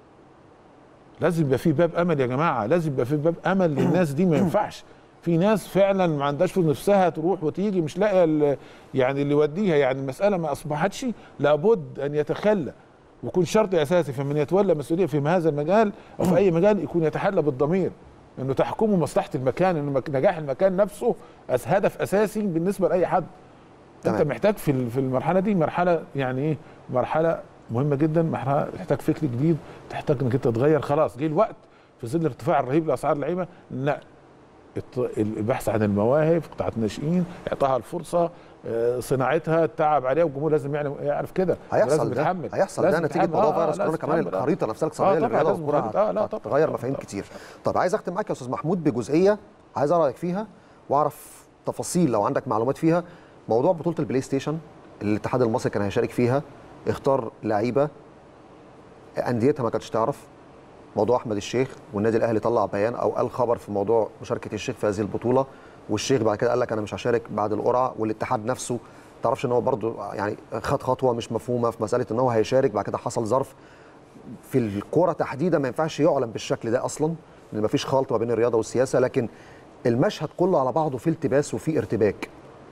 لازم يبقى في باب امل يا جماعه لازم يبقى في باب امل للناس دي ما ينفعش في ناس فعلا ما عندهاش في نفسها تروح وتيجي مش لاقيه ال- يعني اللي يوديها يعني المساله ما اصبحتش لابد ان يتخلى ويكون شرط اساسي في من يتولى مسؤوليه في هذا المجال او في اي مجال يكون يتحلى بالضمير انه تحكمه مصلحه المكان انه مك- نجاح المكان نفسه أس- هدف اساسي بالنسبه لاي حد انت تمام. محتاج في ال- في المرحله دي مرحله يعني ايه مرحله مهمه جدا مرحله تحتاج فكر جديد تحتاج انك انت تتغير خلاص جه الوقت في ظل الارتفاع الرهيب لاسعار اللعيبه لا الت- البحث عن المواهب قطاعات الناشئين اعطاها الفرصه آه، صناعتها التعب عليها والجمهور لازم يعلم- يعرف كده هيحصل لازم ده يتحمل هيحصل ده لازم نتيجه يتحمل. موضوع آه، فيروس آه، كورونا لازم كمان يتحمل. آه. الخريطه نفسها الاقتصاديه آه، طبعاً للرياضه لازم والكوره خريطة. آه، لا، هت- طبعاً. هتغير آه، مفاهيم طبعاً. كتير طب عايز اختم معاك يا استاذ محمود بجزئيه عايز رايك فيها واعرف تفاصيل لو عندك معلومات فيها موضوع بطوله البلاي ستيشن اللي الاتحاد المصري كان هيشارك فيها اختار لعيبه انديتها ما كانتش تعرف موضوع احمد الشيخ والنادي الاهلي طلع بيان او قال خبر في موضوع مشاركه الشيخ في هذه البطوله والشيخ بعد كده قال لك انا مش هشارك بعد القرعه والاتحاد نفسه تعرفش ان هو برضو يعني خد خطوه مش مفهومه في مساله ان هو هيشارك بعد كده حصل ظرف في الكوره تحديدا ما ينفعش يعلن بالشكل ده اصلا لان ما فيش خلط ما بين الرياضه والسياسه لكن المشهد كله على بعضه فيه التباس وفيه ارتباك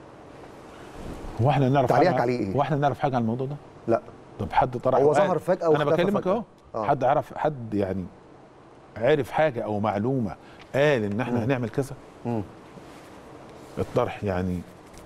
هو احنا نعرف تعليقك حاجة- عليه إيه؟ هو احنا نعرف حاجه عن الموضوع ده لا طب حد طرح هو وقال. ظهر فجأة انا واختفى بكلمك فجأة. اهو آه. حد عرف حد يعني عرف حاجه او معلومه قال ان احنا هنعمل كذا مم. الطرح يعني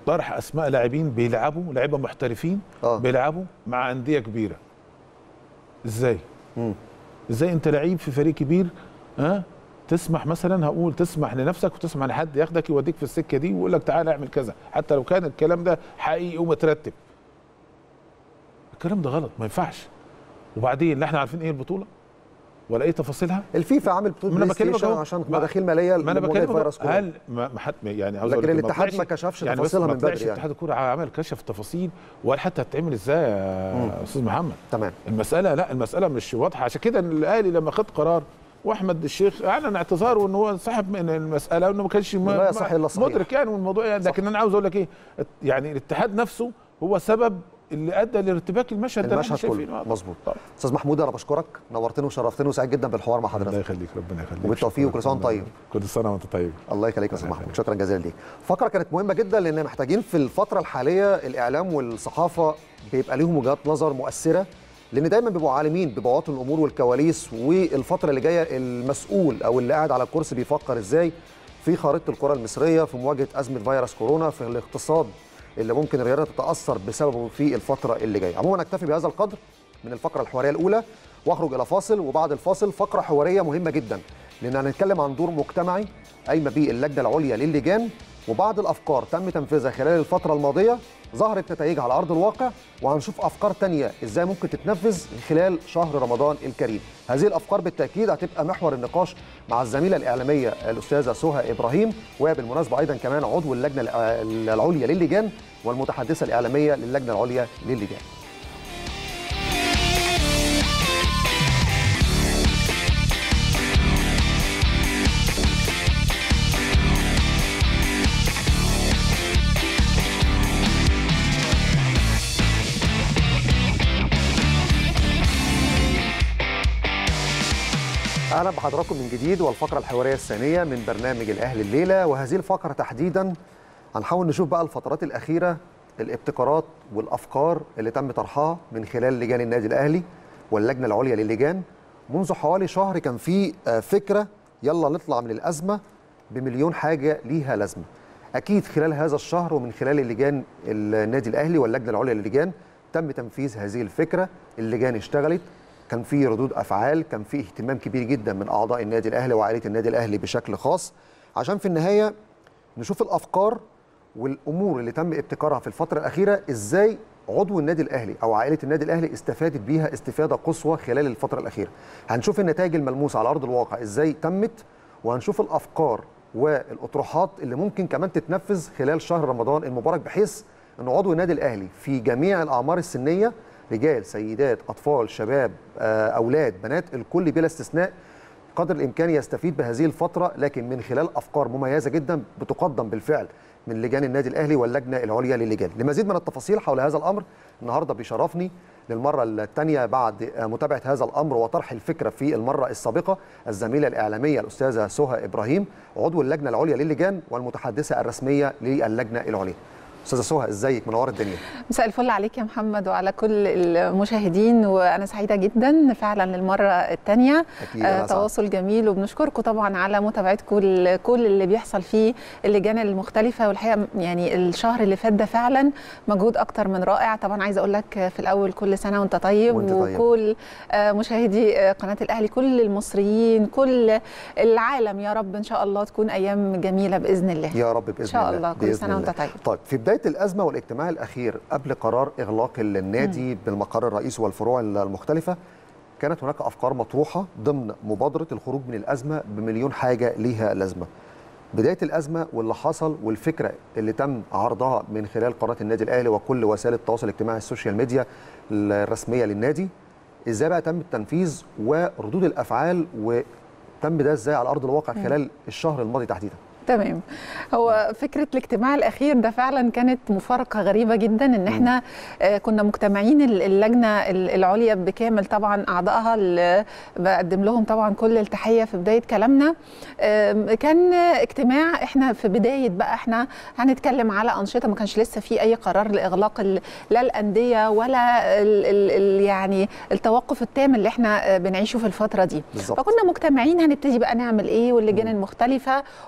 طرح اسماء لاعبين بيلعبوا لعيبه محترفين اه بيلعبوا مع انديه كبيره ازاي مم. ازاي انت لعيب في فريق كبير ها تسمح مثلا هقول تسمح لنفسك وتسمح لحد ياخدك يوديك في السكه دي ويقول لك تعالى اعمل كذا حتى لو كان الكلام ده حقيقي ومترتب الكلام ده غلط ما ينفعش وبعدين لا احنا عارفين ايه البطوله ولا ايه تفاصيلها الفيفا عامل بطوله ما أنا بلاي بكلمك ستيشن أهو. عشان ما- مداخيل ماليه ما انا لمواجهة بكلمك فيروس كورونا هل ما ما حد يعني عاوز لكن أقول لك الاتحاد طلعش- ما كشفش يعني بس تفاصيلها ما من طلعش بدري يعني. اتحاد الكوره عمل كشف التفاصيل وقال حتى هتتعمل ازاي يا استاذ محمد تمام المساله لا المساله مش واضحه عشان كده الاهلي لما خد قرار واحمد الشيخ اعلن اعتذاره وان هو انسحب من المساله وانه ما كانش م- لا يصح إلا الصحيح. مدرك يعني من الموضوع يعني صح. لكن انا عاوز اقول لك ايه يعني الاتحاد نفسه هو سبب اللي ادى لارتباك المشهد ده اللي احنا المشهد شايفينه. كله مظبوط طبعا. استاذ محمود انا بشكرك نورتني وشرفتني وسعيد جدا بالحوار مع الله حضرتك يخليك ربنا يخليك وبالتوفيق وكل سنة وأنت طيب. كل سنه وانت طيب الله يخليك يا استاذ محمود شكرا جزيلا ليك فقره كانت مهمه جدا لان محتاجين في الفتره الحاليه الاعلام والصحافه بيبقى ليهم وجهات نظر مؤثره لان دايما بيبقوا عالمين ببواطن الامور والكواليس والفتره اللي جايه المسؤول او اللي قاعد على الكرسي بيفكر ازاي في خريطه الكره المصريه في مواجهه ازمه فيروس كورونا في الاقتصاد اللي ممكن الرياضه تتاثر بسببه في الفتره اللي جايه عموما اكتفي بهذا القدر من الفقره الحواريه الاولى واخرج الى فاصل وبعد الفاصل فقره حواريه مهمه جدا لان هنتكلم عن دور مجتمعي قايمه به اللجنه العليا للجان وبعض الافكار تم تنفيذها خلال الفتره الماضيه ظهرت نتائجها على ارض الواقع وهنشوف افكار تانية ازاي ممكن تتنفذ خلال شهر رمضان الكريم هذه الافكار بالتاكيد هتبقى محور النقاش مع الزميله الاعلاميه الاستاذه سهى ابراهيم وبالمناسبه ايضا كمان عضو اللجنه الع- العليا للجان والمتحدثه الاعلاميه للجنه العليا للجان اهلا بحضراتكم من جديد والفقره الحواريه الثانيه من برنامج الاهلي الليله وهذه الفقره تحديدا هنحاول نشوف بقى الفترات الاخيره الابتكارات والافكار اللي تم طرحها من خلال لجان النادي الاهلي واللجنه العليا للجان منذ حوالي شهر كان في آه، فكره يلا نطلع من الازمه بمليون حاجه ليها لازمه اكيد خلال هذا الشهر ومن خلال اللجان النادي الاهلي واللجنه العليا للجان تم تنفيذ هذه الفكره اللجان اشتغلت كان في ردود افعال كان في اهتمام كبير جدا من اعضاء النادي الاهلي وعائله النادي الاهلي بشكل خاص عشان في النهايه نشوف الافكار والامور اللي تم ابتكارها في الفتره الاخيره ازاي عضو النادي الاهلي او عائله النادي الاهلي استفادت بيها استفاده قصوى خلال الفتره الاخيره هنشوف النتائج الملموسه على ارض الواقع ازاي تمت وهنشوف الافكار والاطروحات اللي ممكن كمان تتنفذ خلال شهر رمضان المبارك بحيث ان عضو النادي الاهلي في جميع الاعمار السنيه رجال سيدات اطفال شباب آه، اولاد بنات الكل بلا استثناء قدر الامكان يستفيد بهذه الفتره لكن من خلال افكار مميزه جدا بتقدم بالفعل من لجان النادي الاهلي واللجنه العليا للجان لمزيد من التفاصيل حول هذا الامر النهارده بيشرفني للمره الثانيه بعد متابعه هذا الامر وطرح الفكره في المره السابقه الزميله الاعلاميه الاستاذه سهى ابراهيم عضو اللجنه العليا للجان والمتحدثه الرسميه للجنه العليا استاذه سهى ازيك منوره الدنيا مساء الفل عليك يا محمد وعلى كل المشاهدين وانا سعيده جدا فعلا للمره الثانيه أكيد أنا سعد. تواصل جميل وبنشكركم طبعا على متابعتكم ل- كل اللي بيحصل فيه اللجان المختلفه والحقيقه يعني الشهر اللي فات ده فعلا مجهود اكتر من رائع طبعا عايزه اقول لك في الاول كل سنه وانت طيب وأنت طيب. وكل آه، مشاهدي آه، قناه الاهلي كل المصريين كل العالم يا رب ان شاء الله تكون ايام جميله باذن الله يا رب باذن ان شاء الله كل بإذن سنه وانت الله. طيب طيب في بدايه الازمه والاجتماع الاخير قبل قرار اغلاق النادي بالمقر الرئيسي والفروع المختلفه كانت هناك افكار مطروحه ضمن مبادره الخروج من الازمه بمليون حاجه ليها لازمه بدايه الازمه واللي حصل والفكره اللي تم عرضها من خلال قناه النادي الاهلي وكل وسائل التواصل الاجتماعي السوشيال ميديا الرسميه للنادي ازاي بقى تم التنفيذ وردود الافعال وتم ده ازاي على ارض الواقع خلال الشهر الماضي تحديدا تمام هو فكره الاجتماع الاخير ده فعلا كانت مفارقه غريبه جدا ان احنا آه، كنا مجتمعين ال- اللجنه ال- العليا بكامل طبعا اعضائها اللي بقدم لهم طبعا كل التحيه في بدايه كلامنا آم، كان اجتماع احنا في بدايه بقى احنا هنتكلم على انشطه ما كانش لسه في اي قرار لاغلاق ال- لا الانديه ولا ال ال ال يعني التوقف التام اللي احنا آه، بنعيشه في الفتره دي بالظبط فكنا مجتمعين هنبتدي بقى نعمل ايه واللجان المختلفه وانشطه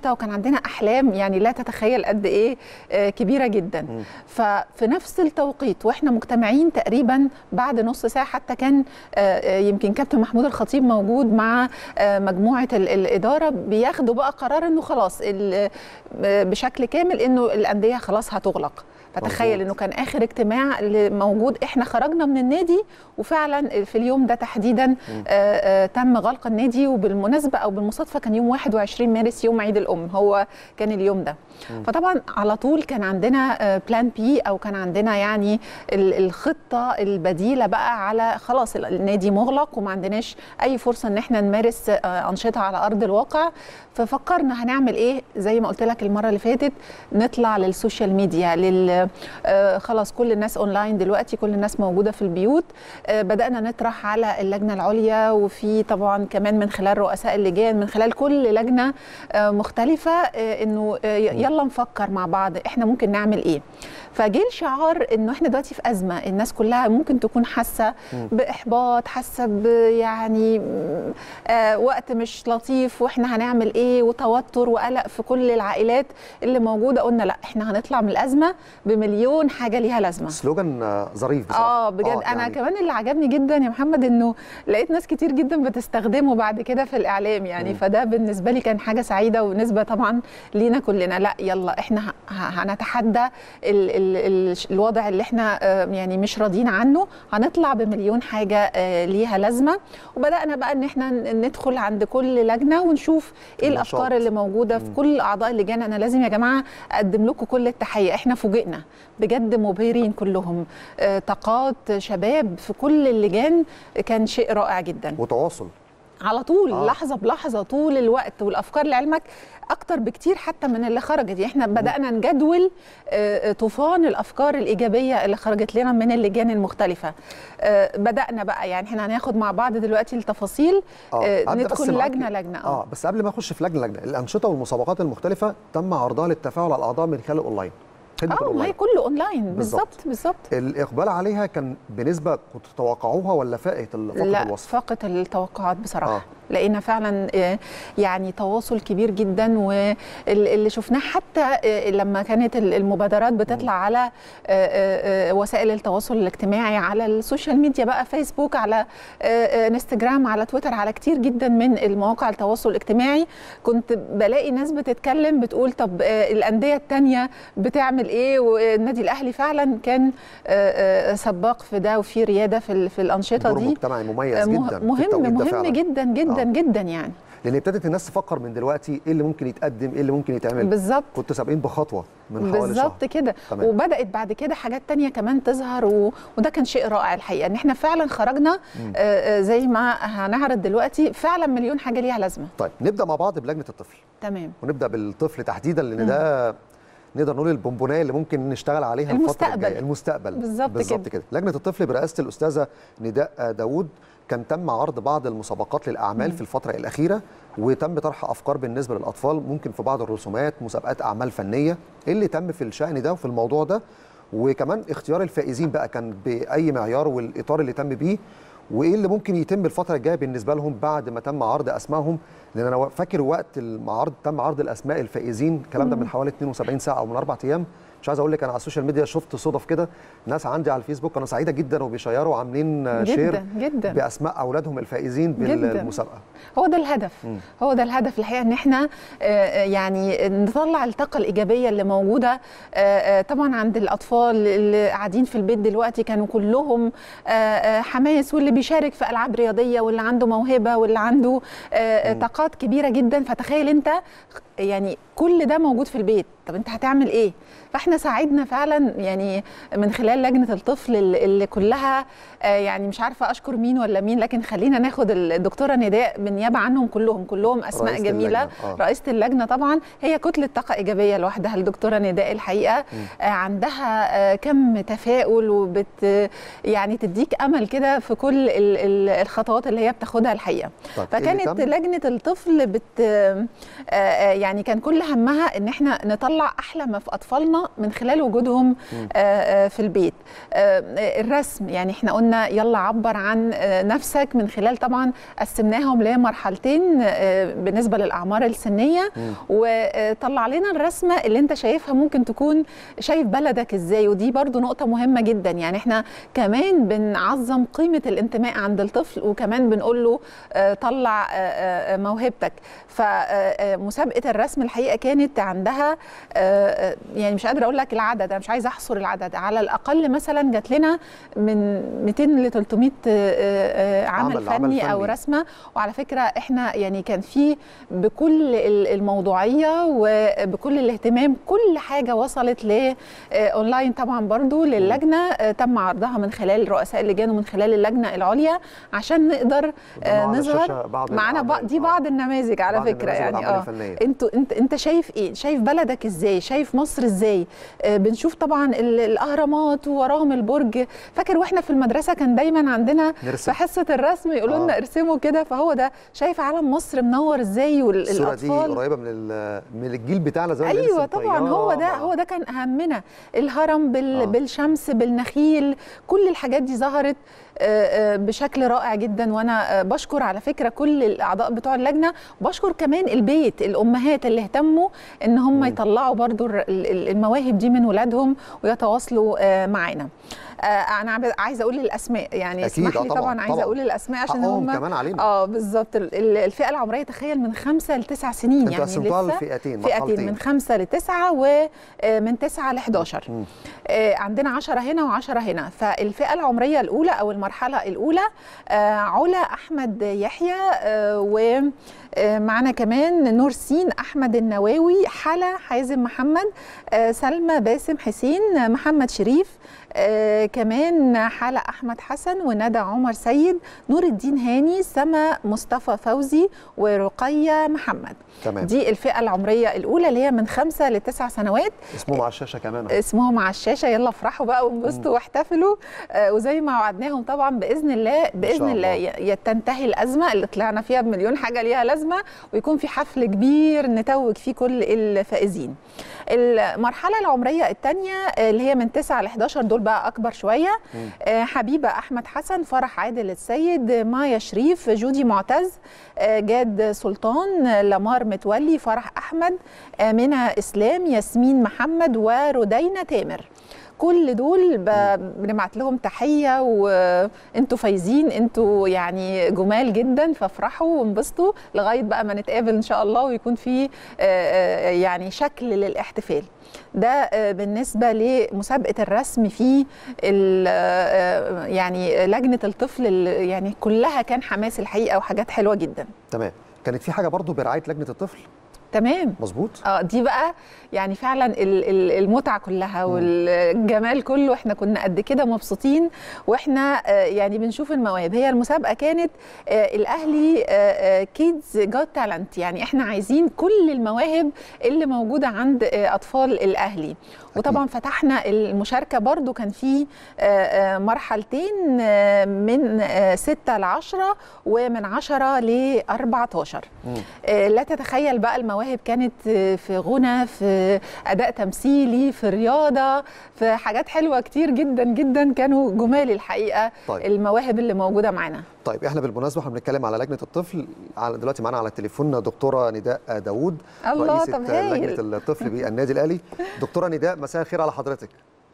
انشطه وكان عندنا احلام يعني لا تتخيل قد ايه آه، كبيره جدا ففي نفس التوقيت واحنا مجتمعين تقريبا بعد نص ساعه حتى كان آه، آه، يمكن كابتن محمود الخطيب موجود مع آه، مجموعه ال- الاداره بياخدوا بقى قرار انه خلاص ال- آه، بشكل كامل انه الانديه خلاص هتغلق فتخيل مظبوط. انه كان اخر اجتماع اللي موجود احنا خرجنا من النادي وفعلا في اليوم ده تحديدا آه، آه، تم غلق النادي وبالمناسبه او بالمصادفه كان يوم 21 مارس يوم عيد الام هو كان اليوم ده فطبعا على طول كان عندنا بلان بي او كان عندنا يعني ال- الخطه البديله بقى على خلاص ال- النادي مغلق وما عندناش اي فرصه ان احنا نمارس آه، انشطه على ارض الواقع ففكرنا هنعمل ايه زي ما قلت لك المره اللي فاتت نطلع للسوشيال ميديا لل آه، خلاص كل الناس اونلاين دلوقتي كل الناس موجوده في البيوت آه، بدانا نطرح على اللجنه العليا وفي طبعا كمان من خلال رؤساء اللجان من خلال كل لجنه آه، مختلفه آه، انه آه، يلا نفكر مع بعض احنا ممكن نعمل ايه فجه الشعار انه احنا دلوقتي في ازمه الناس كلها ممكن تكون حاسه باحباط حاسه ب- يعني م- آه وقت مش لطيف واحنا هنعمل ايه وتوتر وقلق في كل العائلات اللي موجوده قلنا لا احنا هنطلع من الازمه بمليون حاجه ليها لازمه سلوجان آه، ظريف بصراحه اه بجد انا يعني كمان اللي عجبني جدا يا محمد انه لقيت ناس كتير جدا بتستخدمه بعد كده في الاعلام يعني مم. فده بالنسبه لي كان حاجه سعيده ونسبه طبعا لينا كلنا لا يلا احنا ه- ه- هنتحدى ال ال ال الوضع اللي احنا آه، يعني مش راضيين عنه هنطلع بمليون حاجه آه، ليها لازمه وبدانا بقى ان احنا ن- ندخل عند كل لجنه ونشوف ايه النشاط. الافكار اللي موجوده في كل اعضاء اللجان انا لازم يا جماعه اقدم لكم كل التحيه احنا فوجئنا بجد مبهرين كلهم آه، طاقات شباب في كل اللجان كان شيء رائع جدا وتواصل على طول آه. آه. لحظه بلحظه طول الوقت والافكار لعلمك اكتر بكتير حتى من اللي خرجت يعني احنا بدانا نجدول آه، آه، طوفان الافكار الايجابيه اللي خرجت لنا من اللجان المختلفه آه، بدانا بقى يعني احنا هناخد مع بعض دلوقتي التفاصيل آه، أبدأ بس ندخل معاكي. لجنه لجنه اه بس قبل ما اخش في لجنه لجنه الانشطه والمسابقات المختلفه تم عرضها للتفاعل على الاعضاء من خلال الاونلاين خدمه اه ما هي الاونلاين كله اونلاين بالظبط. بالظبط بالظبط الاقبال عليها كان بنسبه كنتوا تتوقعوها ولا فاقت ال- فقط لا الوصف فاقت التوقعات بصراحه آه. آه. لقينا فعلا آه، يعني تواصل كبير جدا واللي شفناه حتى آه، لما كانت ال- المبادرات بتطلع على آه، آه، آه، وسائل التواصل الاجتماعي على السوشيال ميديا بقى فيسبوك على آه، آه، انستجرام على تويتر على كتير جدا من المواقع التواصل الاجتماعي كنت بلاقي ناس بتتكلم بتقول طب آه، الانديه التانية بتعمل ايه والنادي الاهلي فعلا كان آه، آه، سباق في ده وفي رياده في ال- في الانشطه دور دي مجتمعي مميز مه- جدا في مهم التوقيت ده مهم فعلاً. جدا جدا آه. جدا يعني لان ابتدت الناس تفكر من دلوقتي ايه اللي ممكن يتقدم ايه اللي ممكن يتعمل بالظبط كنتوا سابقين بخطوه من حوالي شهر بالظبط كده تمام. وبدات بعد كده حاجات تانية كمان تظهر و... وده كان شيء رائع الحقيقه ان احنا فعلا خرجنا آه، آه، زي ما هنعرض دلوقتي فعلا مليون حاجه ليها لازمه طيب نبدا مع بعض بلجنه الطفل تمام ونبدا بالطفل تحديدا لان ده نقدر نقول البونبونايه اللي ممكن نشتغل عليها الفتره المستقبل. الجايه المستقبل بالظبط بالظبط كده. كده لجنه الطفل برئاسه الاستاذه نداء داوود كان تم عرض بعض المسابقات للاعمال في الفتره الاخيره وتم طرح افكار بالنسبه للاطفال ممكن في بعض الرسومات مسابقات اعمال فنيه ايه اللي تم في الشان ده وفي الموضوع ده وكمان اختيار الفائزين بقى كان باي معيار والاطار اللي تم بيه وايه اللي ممكن يتم الفتره الجايه بالنسبه لهم بعد ما تم عرض اسمائهم لان انا فاكر وقت المعارض تم عرض الاسماء الفائزين الكلام ده من حوالي 72 ساعه او من اربع ايام مش عايز اقول لك انا على السوشيال ميديا شفت صدف كده ناس عندي على الفيسبوك كانوا سعيده جدا وبيشيروا عاملين شير جدا جدا باسماء اولادهم الفائزين جداً. بالمسابقه هو ده الهدف مم. هو ده الهدف الحقيقه ان احنا آه، آه، يعني نطلع الطاقه الايجابيه اللي موجوده آه، آه، طبعا عند الاطفال اللي قاعدين في البيت دلوقتي كانوا كلهم آه، آه، حماس واللي بيشارك في العاب رياضيه واللي عنده موهبه واللي عنده آه، آه، طاقات كبيره جدا فتخيل انت يعني كل ده موجود في البيت طب انت هتعمل ايه فاحنا ساعدنا فعلا يعني من خلال لجنه الطفل اللي اللي كلها آه، يعني مش عارفه اشكر مين ولا مين لكن خلينا ناخد الدكتوره نداء بالنيابه عنهم كلهم كلهم اسماء رئيسة جميله اللجنة، آه. رئيسه اللجنه طبعا هي كتله طاقه ايجابيه لوحدها الدكتوره نداء الحقيقه آه، عندها آه، كم تفاؤل وبت يعني تديك امل كده في كل ال- ال- الخطوات اللي هي بتاخدها الحقيقه طب إيه اللي فكانت تم؟ لجنه الطفل بت آه، آه، يعني كان كل همها ان احنا نطلع احلى ما في اطفالنا طفولتنا من خلال وجودهم آه، آه، في البيت آه، الرسم يعني احنا قلنا يلا عبر عن آه، نفسك من خلال طبعا قسمناهم لمرحلتين آه، بالنسبه للاعمار السنيه وطلع لنا الرسمه اللي انت شايفها ممكن تكون شايف بلدك ازاي ودي برضو نقطه مهمه جدا يعني احنا كمان بنعظم قيمه الانتماء عند الطفل وكمان بنقول له آه، طلع آه، آه، موهبتك فمسابقه الرسم الحقيقه كانت عندها آه، آه، يعني مش قادره اقول لك العدد انا مش عايزه احصر العدد على الاقل مثلا جات لنا من 200 ل 300 آه، آه، عمل, عمل- عمل فني او فني. رسمه وعلى فكره احنا يعني كان في بكل ال- الموضوعيه وبكل الاهتمام كل حاجه وصلت ل آه، اونلاين طبعا برضو للجنه آه، تم عرضها من خلال رؤساء اللجان ومن خلال اللجنه العليا عشان نقدر آه، على الشاشة نظهر بعض معانا الأعمال. بق- دي آه. بعض النماذج على بعض فكره النماذج يعني والأعمال اه الفنية. انتوا انت انت شايف ايه شايف بلدك ازاي شايف مصر ازاي آه، بنشوف طبعا ال- الاهرامات ووراهم البرج فاكر واحنا في المدرسه كان دايما عندنا نرسم. في حصه الرسم يقولوا لنا آه. ارسموا كده فهو ده شايف علم مصر منور ازاي الصوره دي والاطفال قريبه من ال- من الجيل بتاعنا زمان ايوه بنرسم طبعا هو ده طيارة. هو ده كان اهمنا الهرم بال آه. بالشمس بالنخيل كل الحاجات دي ظهرت آه، آه، بشكل رائع جدا وانا آه، بشكر على فكره كل الاعضاء بتوع اللجنه وبشكر كمان البيت الامهات اللي اهتموا ان هم يطلعوا برضو الر- ال- ال- المواهب دي من ولادهم ويتواصلوا آه، معانا آه، انا عايزه- عايزه اقول الاسماء يعني أكيد، اسمح آه لي طبعاً، طبعا عايزه طبعاً. اقول الاسماء عشان حقهم هم كمان علينا. اه بالظبط ال- ال- الفئه العمريه تخيل من خمسة لتسع سنين انتوا يعني قسمتوها لسه لفئتين فئتين مرحلتين. من خمسة لتسعة ومن تسعة ل 11 آه، عندنا عشرة هنا وعشرة هنا فالفئة العمرية الأولى أو المرحلة الأولى آه، علا أحمد يحيى ومعنا كمان نور سين أحمد النواوي حلا حازم محمد آه، سلمى باسم حسين محمد شريف آه كمان حالة أحمد حسن وندى عمر سيد نور الدين هاني سما مصطفى فوزي ورقية محمد تمام دي الفئة العمرية الأولى اللي هي من خمسة لتسع سنوات اسمهم على الشاشه كمان أهو. اسمهم على الشاشة يلا افرحوا بقى وانبسطوا واحتفلوا آه وزي ما وعدناهم طبعا بإذن الله بإذن شاء الله الله. ي- تنتهي الأزمة اللي طلعنا فيها بمليون حاجة ليها لازمة ويكون في حفل كبير نتوج فيه كل الفائزين المرحلة العمرية الثانية اللي هي من 9 ل 11 دول بقى أكبر شوية آه، حبيبة أحمد حسن فرح عادل السيد مايا شريف جودي معتز آه، جاد سلطان آه، لمار متولي فرح أحمد آمنة إسلام ياسمين محمد ورودينا تامر كل دول ب- بنبعت لهم تحيه وانتوا فايزين انتوا يعني جمال جدا فافرحوا وانبسطوا لغايه بقى ما نتقابل ان شاء الله ويكون في آه، آه، يعني شكل للاحتفال ده آه، بالنسبه لمسابقه الرسم في ال- آه، يعني لجنه الطفل اللي يعني كلها كان حماس الحقيقه وحاجات حلوه جدا تمام كانت في حاجه برضو برعايه لجنه الطفل تمام مظبوط اه دي بقى يعني فعلا ال- ال- المتعه كلها والجمال كله احنا كنا قد كده مبسوطين واحنا آه، يعني بنشوف المواهب هي المسابقه كانت آه، الاهلي كيدز جوت تالنت يعني احنا عايزين كل المواهب اللي موجوده عند آه، اطفال الاهلي وطبعا فتحنا المشاركه برضو كان في آه، آه، مرحلتين آه، من 6 ل 10 ومن 10 ل 14 آه، لا تتخيل بقى المواهب كانت آه، في غنى في اداء تمثيلي في رياضه في حاجات حلوه كتير جدا جدا كانوا جمال الحقيقه طيب. المواهب اللي موجوده معانا طيب احنا بالمناسبه احنا بنتكلم على لجنه الطفل على دلوقتي معانا على التليفون دكتوره نداء داوود الله، رئيسه طب هايل. لجنه الطفل بالنادي الاهلي دكتوره نداء مساء الخير على حضرتك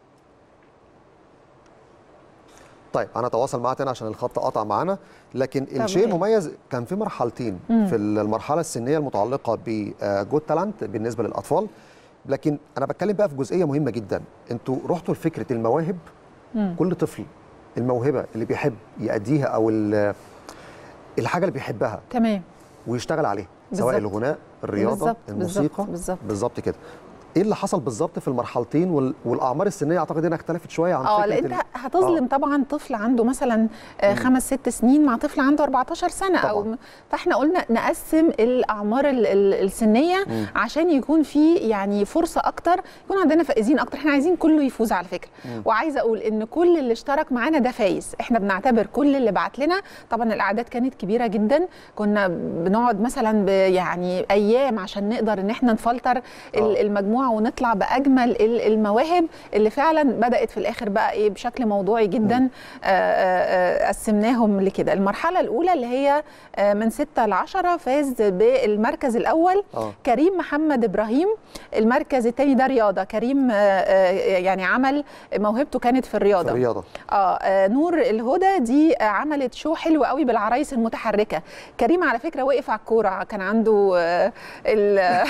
طيب انا اتواصل معاها تاني عشان الخط قطع معانا لكن الشيء هايل. المميز كان في مرحلتين في المرحله السنيه المتعلقه بجود تالنت بالنسبه للاطفال لكن انا بتكلم بقى في جزئيه مهمه جدا انتوا رحتوا لفكره المواهب كل طفل الموهبه اللي بيحب يأديها او ال- الحاجه اللي بيحبها تمام ويشتغل عليها سواء بالظبط. الغناء الرياضه بالظبط، الموسيقى بالظبط، بالظبط. بالظبط كده ايه اللي حصل بالظبط في المرحلتين وال... والاعمار السنيه اعتقد انها اختلفت شويه عن اه فكره لان ال- انت هتظلم آه. طبعا طفل عنده مثلا آه، خمس ست سنين مع طفل عنده 14 سنه او طبعاً. فاحنا قلنا نقسم الاعمار ال- ال- السنيه عشان يكون في يعني فرصه اكتر يكون عندنا فائزين اكتر احنا عايزين كله يفوز على فكره وعايزه اقول ان كل اللي اشترك معانا ده فايز احنا بنعتبر كل اللي بعت لنا طبعا الاعداد كانت كبيره جدا كنا بنقعد مثلا ب- يعني ايام عشان نقدر ان احنا نفلتر ال- آه. المجموعه نجمع ونطلع باجمل ال- المواهب اللي فعلا بدات في الاخر بقى ايه بشكل موضوعي جدا آه، آه، آه، قسمناهم لكده المرحله الاولى اللي هي آه، من 6 ل 10 فاز بالمركز الاول اه كريم محمد ابراهيم المركز الثاني ده رياضه كريم آه، آه، يعني عمل موهبته كانت في في الرياضه الرياضه اه آه، نور الهدى دي آه، عملت شو حلو قوي بالعرايس المتحركه كريم على فكره وقف على الكوره كان عنده آه، ال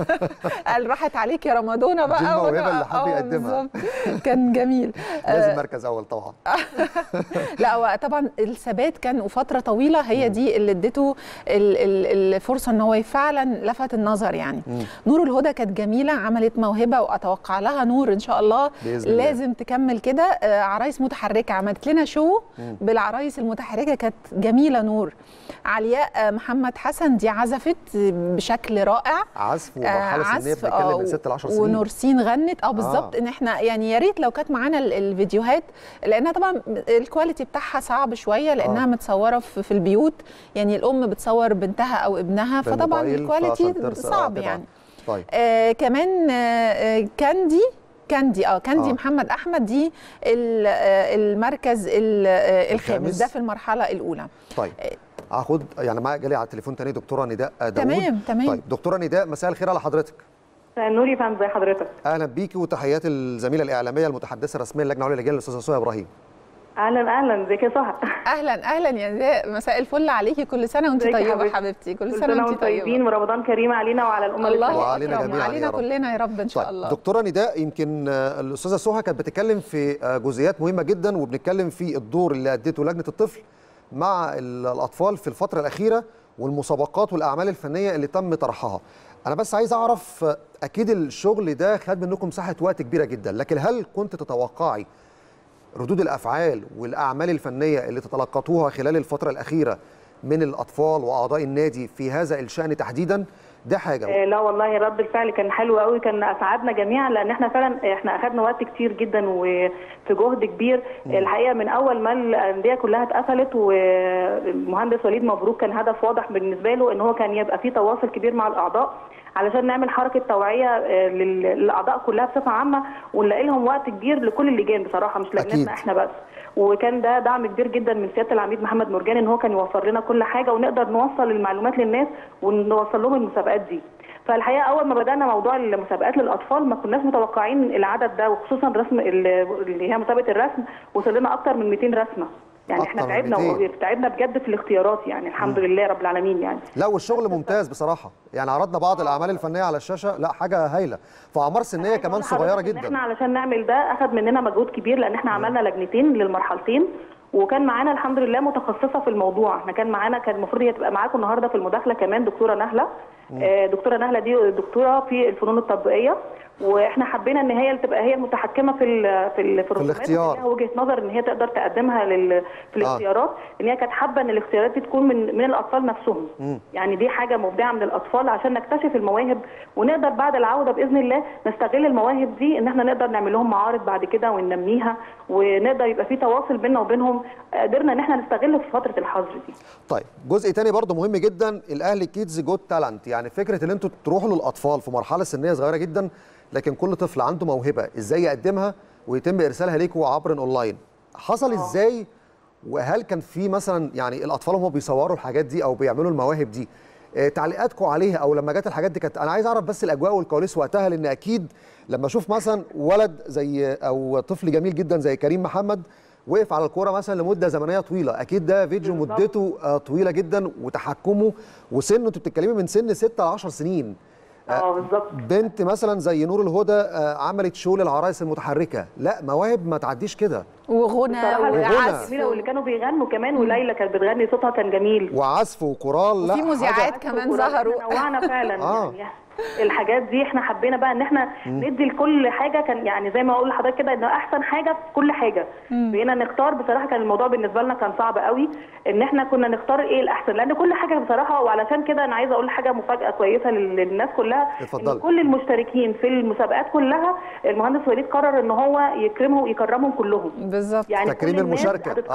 قال راحت عليك يا رمضانه بقى دي الموهبة وأنا- اللي حب آه، يقدمها. بالظبط. كان جميل لازم مركز اول طبعا لا هو طبعا الثبات كان وفتره طويله هي دي اللي ادته ال- ال- الفرصه ان هو فعلا لفت النظر يعني نور الهدى كانت جميله عملت موهبه واتوقع لها نور ان شاء الله بإذن الله. لازم تكمل كده آه، عرايس متحركه عملت لنا شو بالعرايس المتحركه كانت جميله نور علياء آه، محمد حسن دي عزفت بشكل رائع عزف آه، ومرحله سنيه عزف، بنتكلم آه، من 6 ل 10 سنين ونورسين غنت اه بالظبط آه. ان احنا يعني يا ريت لو كانت معانا ال- الفيديوهات لانها طبعا الكواليتي بتاعها صعب شويه لانها آه. متصوره في في البيوت يعني الام بتصور بنتها او ابنها فطبعا بالموبايل، الكواليتي فعشان ترسل، آه، صعب طبعاً. يعني طيب آه كمان آه آه، كاندي كاندي اه كاندي آه. آه. محمد احمد دي ال- آه، المركز ال- آه، الخامس. الخامس ده في المرحله الاولى طيب هاخد يعني معايا جالي على التليفون تاني دكتوره نداء داوود تمام تمام طيب دكتوره نداء مساء الخير على حضرتك نوري فهم زي حضرتك اهلا بيكي وتحيات الزميله الاعلاميه المتحدثه الرسميه للجنه العليا للرجال الاستاذه سهى ابراهيم اهلا اهلا ازيك يا سهى اهلا اهلا يا نداء مساء الفل عليكي كل سنه وانت ازيك يا طيبه حبيبتي؟ حبيبتي كل كل سنه سنه وانت وانتم طيبين طيبه ورمضان كريم علينا وعلى الامه الله الإسلامية. وعلينا أكرم، جميعاً يا وعلينا رب. كلنا يا رب ان شاء طيب الله دكتوره نداء يمكن آه، الاستاذه سهى كانت بتتكلم في آه، جزئيات مهمه جدا وبنتكلم في الدور اللي ادته لجنه الطفل مع ال- الاطفال في الفتره الاخيره والمسابقات والاعمال الفنيه اللي تم طرحها انا بس عايز اعرف آه، اكيد الشغل ده خد منكم مساحه وقت كبيره جدا لكن هل كنت تتوقعي ردود الافعال والاعمال الفنيه اللي تتلقطوها خلال الفتره الاخيره من الاطفال واعضاء النادي في هذا الشان تحديدا ده حاجه آه، لا والله رد الفعل كان حلو قوي كان اسعدنا جميعا لان احنا فعلا احنا اخذنا وقت كتير جدا وفي جهد كبير الحقيقه من اول ما الانديه كلها اتقفلت والمهندس وليد مبروك كان هدف واضح بالنسبه له ان هو كان يبقى في تواصل كبير مع الاعضاء علشان نعمل حركه توعيه آه، لل- للاعضاء كلها بصفه عامه ونلاقي لهم وقت كبير لكل اللجان بصراحه مش أكيد. لجنتنا احنا بس وكان ده دعم كبير جدا من سياده العميد محمد مرجان ان هو كان يوفر لنا كل حاجه ونقدر نوصل المعلومات للناس ونوصل لهم المسابقات دي فالحقيقه اول ما بدانا موضوع المسابقات للاطفال ما كناش متوقعين العدد ده وخصوصا رسم ال- اللي هي مسابقه الرسم وصل لنا اكتر من 200 رسمه يعني احنا أكتر من تعبنا 200. تعبنا بجد في الاختيارات يعني الحمد لله رب العالمين يعني لا والشغل ممتاز بصراحه يعني عرضنا بعض الاعمال الفنيه على الشاشه لا حاجه هايله في اعمار سنيه كمان صغيره حضرتك إن احنا جدا علشان نعمل ده اخذ مننا مجهود كبير لان احنا عملنا لجنتين للمرحلتين وكان معانا الحمد لله متخصصه في الموضوع احنا كان معانا كان المفروض هي تبقى معاكم النهارده في المداخله كمان دكتوره نهله آه، دكتوره نهله دي دكتوره في الفنون التطبيقيه واحنا حبينا ان هي اللي تبقى هي المتحكمه في ال في ال في الرسومات الاختيار. وكان لها وجهه نظر ان هي تقدر تقدمها لل في الاختيارات ان هي كانت حابه ان الاختيارات دي تكون من من الاطفال نفسهم يعني دي حاجه مبدعه من الاطفال عشان نكتشف المواهب ونقدر بعد العوده باذن الله نستغل المواهب دي ان احنا نقدر نعمل لهم معارض بعد كده وننميها ونقدر يبقى في تواصل بيننا وبينهم قدرنا ان احنا نستغل في فتره الحظر دي طيب جزء تاني برضه مهم جدا الاهلي كيدز جوت تالنت يعني فكره ان انتوا تروحوا للاطفال في مرحله سنيه صغيره جدا لكن كل طفل عنده موهبه ازاي يقدمها ويتم ارسالها ليكم عبر اونلاين حصل ازاي وهل كان في مثلا يعني الاطفال هم بيصوروا الحاجات دي او بيعملوا المواهب دي آه، تعليقاتكم عليها او لما جت الحاجات دي كانت انا عايز اعرف بس الاجواء والكواليس وقتها لان اكيد لما اشوف مثلا ولد زي او طفل جميل جدا زي كريم محمد وقف على الكوره مثلا لمده زمنيه طويله اكيد ده فيديو بالظبط. مدته آه، طويله جدا وتحكمه وسنه انت بتتكلمي من سن 6 ل 10 سنين اه بالظبط بنت مثلا زي نور الهدى آه، عملت شو للعرايس المتحركه لا مواهب ما تعديش كده وغنى بصراحه وغنى. وعزف جميله واللي كانوا بيغنوا كمان وليلى كانت بتغني صوتها كان جميل وعزف وكورال لا وفي مذيعات حاجة- كمان وقرآن ظهروا. إحنا نوعنا فعلا آه. يعني الحاجات دي احنا حبينا بقى ان احنا ندي لكل حاجه كان يعني زي ما اقول لحضرتك كده ان احسن حاجه في كل حاجه بقينا نختار بصراحه كان الموضوع بالنسبه لنا كان صعب قوي ان احنا كنا نختار ايه الاحسن لان كل حاجه بصراحه وعلشان كده انا عايزه اقول حاجه مفاجاه كويسه لل- للناس كلها اتفضلي. ان كل المشتركين في المسابقات كلها المهندس وليد قرر ان هو يكرمهم ويكرمهم كلهم بالظبط يعني تكريم كل الناس المشاركة. هتتكرم. آه.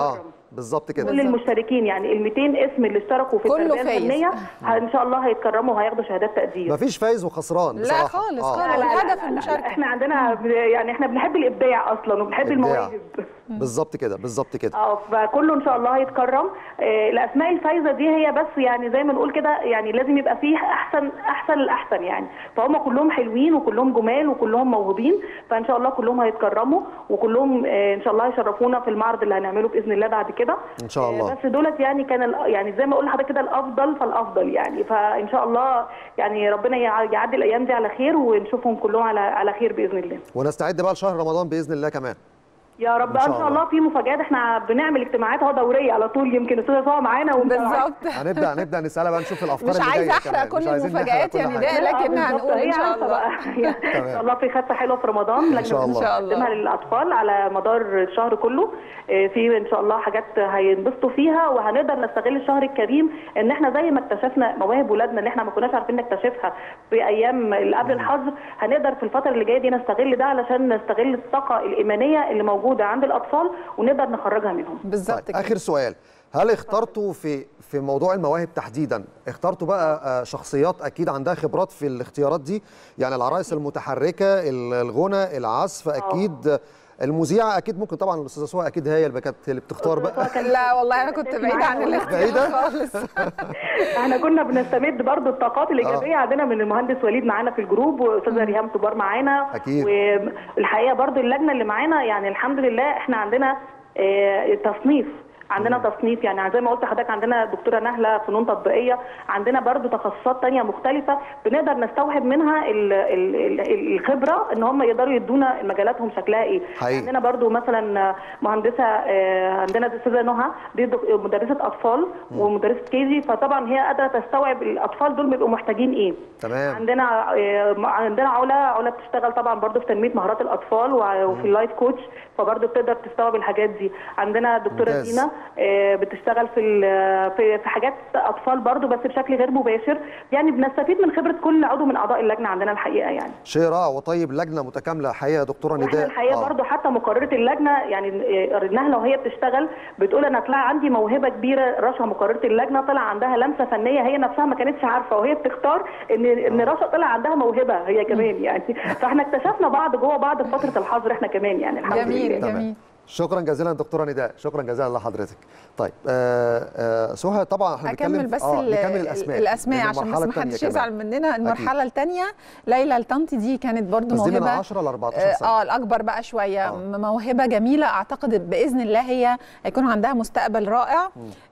بالظبط كده كل المشتركين يعني ال 200 اسم اللي اشتركوا في كله التربيه فايز. الفنيه ه- ان شاء الله هيتكرموا وهياخدوا شهادات تقدير مفيش فايز وخسران لا بصراحه خالص آه. خالص. لا، لا، لا، الهدف لا، لا، المشاركة. احنا عندنا ب- يعني احنا بنحب الابداع اصلا وبنحب إبداع. المواهب بالظبط كده بالظبط كده اه فكله ان شاء الله هيتكرم آه، الاسماء الفايزه دي هي بس يعني زي ما نقول كده يعني لازم يبقى فيه احسن احسن الاحسن يعني فهم كلهم حلوين وكلهم جمال وكلهم موهوبين فان شاء الله كلهم هيتكرموا وكلهم آه، ان شاء الله هيشرفونا في المعرض اللي هنعمله باذن الله بعد كده ان شاء آه، الله بس دولت يعني كان ال- يعني زي ما اقول لحضرتك كده الافضل فالافضل يعني فان شاء الله يعني ربنا يع- يعدي الايام دي على خير ونشوفهم كلهم على على خير باذن الله ونستعد بقى لشهر رمضان باذن الله كمان يا رب إن شاء ان شاء الله. الله في مفاجآت احنا بنعمل اجتماعات اهو دوريه على طول يمكن استاذه سوا معانا ومتابعة. بالظبط هنبدا هنبدا نسالها بقى نشوف الافكار مش اللي عايزه جايه احرق كمان. كل مش عايزين نحرق المفاجآت كل يعني حاجة. ده لكن بالظبط، هنقول هي ان شاء عارفة الله بقى. ان شاء الله في خطه حلوه في رمضان إن شاء الله. إن شاء الله. نقدمها للاطفال على مدار الشهر كله آه، في ان شاء الله حاجات هينبسطوا فيها وهنقدر نستغل الشهر الكريم ان احنا زي ما اكتشفنا مواهب ولادنا اللي احنا ما كناش عارفين نكتشفها في ايام اللي قبل الحظر هنقدر في الفتره اللي جايه دي نستغل ده علشان نستغل الطاقه الايمانيه اللي موجوده عند الاطفال ونقدر نخرجها منهم بالظبط طيب كده اخر سؤال هل اخترتوا في في موضوع المواهب تحديدا اخترتوا بقى آه، شخصيات اكيد عندها خبرات في الاختيارات دي يعني العرايس المتحركه ال- الغنى العزف اكيد آه، المذيعه اكيد ممكن طبعا الاستاذه سهى اكيد هي اللي كانت اللي بتختار بقى لا والله انا كنت بعيده عن الاختيار بعيدة؟ خالص احنا كنا بنستمد برضو الطاقات الايجابيه عندنا من المهندس وليد معانا في الجروب واستاذه ريهام طبار معانا أكيد. والحقيقه برضو اللجنه اللي معانا يعني الحمد لله احنا عندنا آه، تصنيف عندنا تصنيف يعني زي ما قلت لحضرتك عندنا دكتوره نهله فنون تطبيقيه عندنا برضو تخصصات تانية مختلفه بنقدر نستوحب منها ال- ال- ال- الخبره ان هم يقدروا يدونا مجالاتهم شكلها ايه حقيقي. عندنا برضو مثلا مهندسه آه، عندنا الاستاذه نهى دي دك- مدرسه اطفال ومدرسه كيجي فطبعا هي قادره تستوعب الاطفال دول بيبقوا محتاجين ايه تمام عندنا آه، عندنا علا علا بتشتغل طبعا برضو في تنميه مهارات الاطفال وع- وفي اللايف كوتش فبرضو بتقدر تستوعب الحاجات دي عندنا دكتوره ممتاز. دينا آه، بتشتغل في ال- في في حاجات اطفال برضو بس بشكل غير مباشر يعني بنستفيد من خبره كل عضو من اعضاء اللجنه عندنا الحقيقه يعني شيء رائع وطيب لجنه متكامله حقيقه يا دكتوره واحنا نداء الحقيقه آه. برضو حتى مقرره اللجنه يعني آه، نهله وهي بتشتغل بتقول انا طلع عندي موهبه كبيره رشا مقرره اللجنه طلع عندها لمسه فنيه هي نفسها ما كانتش عارفه وهي بتختار ان ان رشا طلع عندها موهبه هي كمان يعني فاحنا اكتشفنا بعض جوه بعض في فتره الحظر احنا كمان يعني الحمد جميل لله تمام. جميل شكرا جزيلا دكتوره نداء شكرا جزيلا لحضرتك طيب آه آه سهى طبعا احنا اكمل بنتكلم بس آه ال- نكمل الاسماء الاسماء لأن عشان بس المرحلة ما التانية حدش كمان. يزعل مننا المرحله الثانيه ليلى الطنطي دي كانت برضو بس دي من موهبه 10 ل 14 اه سنه آه، الاكبر بقى شويه آه. آه. موهبه جميله اعتقد باذن الله هي هيكون عندها مستقبل رائع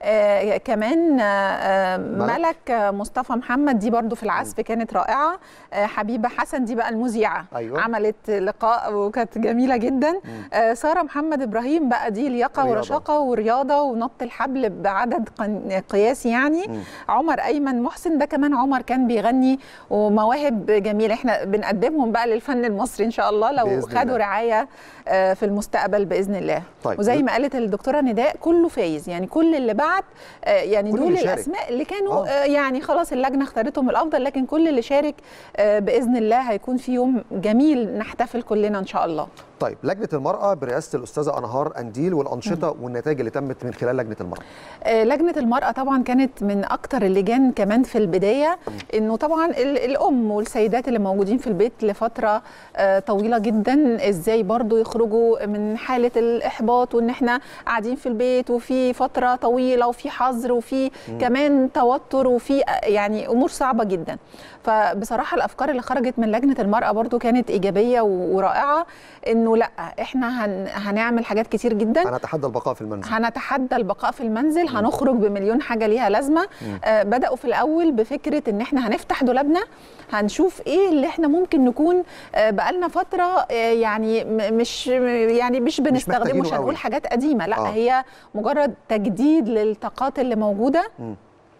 آه كمان آه آه، ملك. ملك آه، مصطفى محمد دي برضو في العزف كانت رائعه آه حبيبه حسن دي بقى المذيعه أيوة. عملت لقاء وكانت جميله جدا آه ساره محمد ابراهيم بقى دي لياقه رياضة. ورشاقه ورياضه ونط الحبل بعدد قن- قياسي يعني عمر ايمن محسن ده كمان عمر كان بيغني ومواهب جميله احنا بنقدمهم بقى للفن المصري ان شاء الله لو بإذن خدوا الله. رعايه آه، في المستقبل باذن الله طيب. وزي ما قالت الدكتوره نداء كله فايز يعني كل اللي بعت آه، يعني كل دول اللي شارك. الاسماء اللي كانوا آه. آه، يعني خلاص اللجنه اختارتهم الافضل لكن كل اللي شارك آه، باذن الله هيكون في يوم جميل نحتفل كلنا ان شاء الله طيب لجنه المراه برئاسه الاستاذه انهار انديل والانشطه والنتائج اللي تمت من خلال لجنه المراه آه، لجنه المراه طبعا كانت من اكتر اللجان كمان في البدايه انه طبعا ال- الام والسيدات اللي موجودين في البيت لفتره آه، طويله جدا ازاي برضو يخرجوا من حاله الاحباط وان احنا قاعدين في البيت وفي فتره طويله وفي حظر وفي كمان توتر وفي آه، يعني امور صعبه جدا فبصراحه الافكار اللي خرجت من لجنه المراه برضو كانت ايجابيه و- ورائعه انه لا احنا هن هنعمل حاجات كتير جدا هنتحدى البقاء في المنزل هنتحدى البقاء في المنزل هنخرج بمليون حاجه ليها لازمه آه بداوا في الاول بفكره ان احنا هنفتح دولابنا هنشوف ايه اللي احنا ممكن نكون آه بقالنا فتره آه يعني م- مش يعني مش بنستخدمه محتاجينه مش قوي. هنقول حاجات قديمه لا آه. آه. هي مجرد تجديد للطاقات اللي موجوده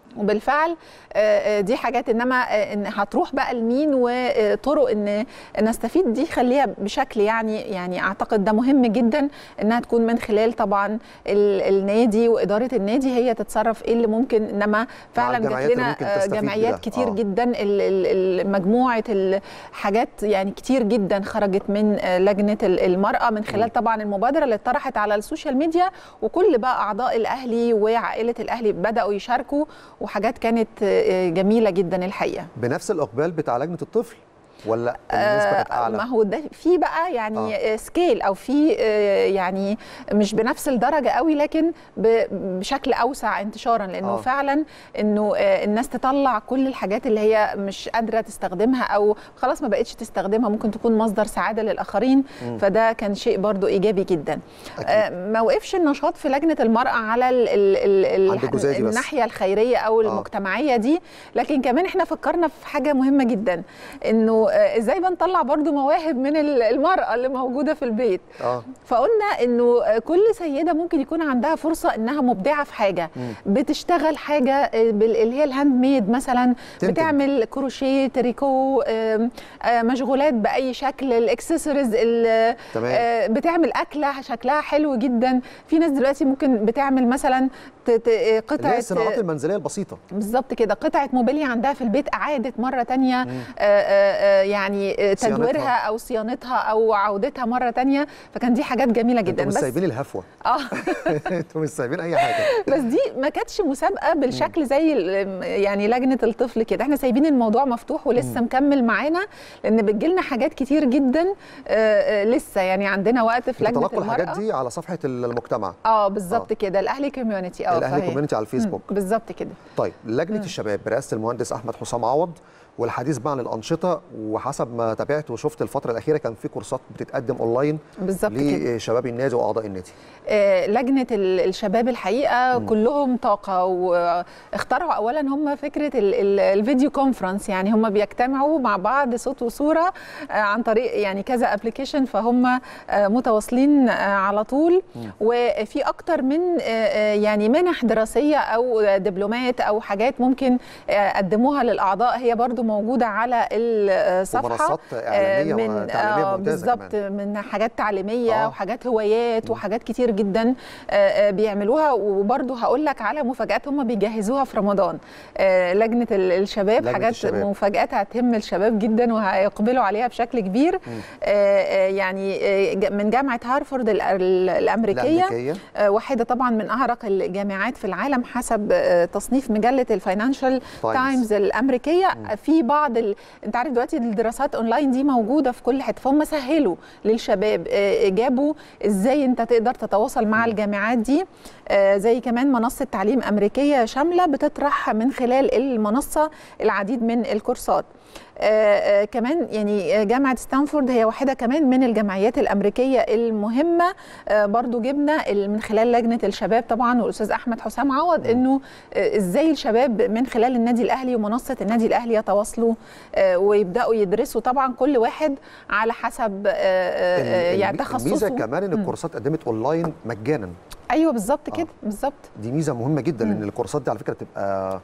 وبالفعل آه، آه، دي حاجات انما آه، ان هتروح بقى لمين وطرق ان نستفيد دي خليها بشكل يعني يعني اعتقد ده مهم جدا انها تكون من خلال طبعا ال- النادي واداره النادي هي تتصرف ايه اللي ممكن انما فعلا جات الجمعيات اللي لنا ممكن آه، تستفيد جمعيات بده. كتير آه. جدا ال- ال- ال- مجموعه الحاجات يعني كتير جدا خرجت من آه، لجنه ال- المراه من خلال طبعا المبادره اللي اتطرحت على السوشيال ميديا وكل بقى اعضاء الاهلي وعائله الاهلي بداوا يشاركوا وحاجات كانت آه، جميله جدا الحقيقه بنفس الاقبال بتاع لجنه الطفل ولا النسبه كانت ما اعلى هو ده في بقى يعني آه. سكيل او في آه، يعني مش بنفس الدرجه قوي لكن ب- بشكل اوسع انتشارا لانه آه. آه. فعلا انه آه، الناس تطلع كل الحاجات اللي هي مش قادره تستخدمها او خلاص ما بقتش تستخدمها ممكن تكون مصدر سعاده للاخرين مم. فده كان شيء برضو ايجابي جدا أكيد. آه، ما وقفش النشاط في لجنه المراه على ال ال ال عند الجزئية دي بس. الناحيه الخيريه او آه. المجتمعيه دي لكن كمان احنا فكرنا في حاجه مهمه جدا انه آه، ازاي بنطلع برضو مواهب من ال- المراه اللي موجوده في البيت اه فقلنا انه آه، كل سيده ممكن يكون عندها فرصه انها مبدعه في حاجه مم. بتشتغل حاجه آه، بال- اللي هي الهاند ميد مثلا تنتج. بتعمل كروشيه تريكو آم، آه، مشغولات باي شكل الاكسسوارز ال- تمام آه، بتعمل اكله شكلها حلو جدا في ناس دلوقتي ممكن بتعمل مثلا ت- ت- آه، اللي هي قطعه الصناعات المنزليه البسيطه بالظبط كده قطعه موبيليا عندها في البيت اعاده مره تانية مم. آه، آه، آه، يعني آه، صيانتها. تدويرها او صيانتها او عودتها مره تانية فكان دي حاجات جميله جدا انتوا مش بس سايبين الهفوه اه انتوا مش سايبين اي حاجه بس دي ما كانتش مسابقه بالشكل زي ال- يعني لجنه الطفل كده احنا سايبين الموضوع مفتوح ولسه مكمل معانا لان بتجيلنا حاجات كتير جدا آه، آه، لسه يعني عندنا وقت في لجنه بتتلقوا الحاجات المراه دي على صفحه المجتمع اه بالظبط كده الاهلي كوميونتي اه الاهلي صحيح. كوميونتي على الفيسبوك مم، بالظبط كده طيب لجنه الشباب برئاسه المهندس احمد حسام عوض والحديث بقى عن الانشطه وحسب ما تابعت وشفت الفتره الاخيره كان في كورسات بتتقدم اونلاين بالظبط كده لشباب النادي واعضاء النادي آه، لجنه ال- الشباب الحقيقه مم. كلهم طاقه واخترعوا اولا هم فكره ال- ال- الفيديو كونفرنس يعني هم بيجتمعوا مع بعض صوت وصوره آه، عن طريق يعني كذا ابلكيشن فهم آه، متواصلين آه، على طول مم. وفي اكتر من آه، آه، يعني منح دراسيه او دبلومات او حاجات ممكن آه، قدموها للاعضاء هي برضو موجوده على الصفحه ومنصات اعلاميه من وتعليميه آه، ممتازه بالظبط كمان من حاجات تعليميه آه. آه. وحاجات هوايات وحاجات كتير جدا آه، آه، بيعملوها وبرضه هقول لك على مفاجات هم بيجهزوها في رمضان آه، لجنه ال- الشباب لجنة حاجات الشباب. مفاجات هتهم الشباب جدا وهيقبلوا عليها بشكل كبير آه، آه، يعني آه، ج- من جامعه هارفارد ال- ال- الامريكيه الامريكيه آه، واحده طبعا من اعرق الجامعات في العالم حسب آه، تصنيف مجله الفاينانشال تايمز. تايمز الامريكيه في بعض ال... انت عارف دلوقتي الدراسات اونلاين دي موجوده في كل حته فهم سهلوا للشباب آه، جابوا ازاي انت تقدر تتواصل مع الجامعات دي آه، زي كمان منصه تعليم امريكيه شامله بتطرح من خلال المنصه العديد من الكورسات آه، آه، كمان يعني آه، جامعه ستانفورد هي واحده كمان من الجمعيات الامريكيه المهمه آه، برضو جبنا ال- من خلال لجنه الشباب طبعا والاستاذ احمد حسام عوض انه آه، ازاي الشباب من خلال النادي الاهلي ومنصه النادي الاهلي يتواصلوا آه، ويبداوا يدرسوا طبعا كل واحد على حسب آه، آه، آه، ال- يعني الميزه تخصصه كمان ان مم. الكورسات قدمت اونلاين مجانا ايوه بالظبط آه. كده بالظبط دي ميزه مهمه جدا مم. لان الكورسات دي على فكره بتبقى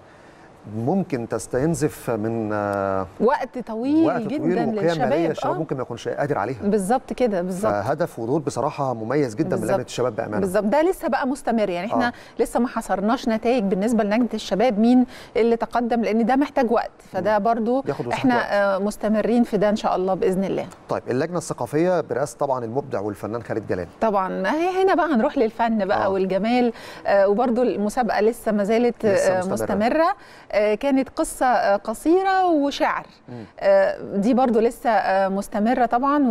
ممكن تستنزف من آه، وقت طويل وقت طويل جدا وقيم ماليه للشباب الشباب آه. ممكن ما يكونش قادر عليها بالظبط كده بالظبط فهدف ودور بصراحه مميز جدا من بالظبط. لجنه الشباب بامانه بالظبط ده لسه بقى مستمر يعني احنا آه. آه. لسه ما حصرناش نتائج بالنسبه للجنه الشباب مين اللي تقدم لان ده محتاج وقت فده برضو بياخد مساحة احنا وقت. آه مستمرين في ده ان شاء الله باذن الله طيب اللجنه الثقافيه برئاسه طبعا المبدع والفنان خالد جلال طبعا ما هي هنا بقى هنروح للفن بقى آه. آه. والجمال آه وبرضو المسابقه لسه ما زالت لسه آه مستمرة. مستمره آه كانت قصه آه قصيره وشعر مم. آه دي برضو لسه آه مستمره طبعا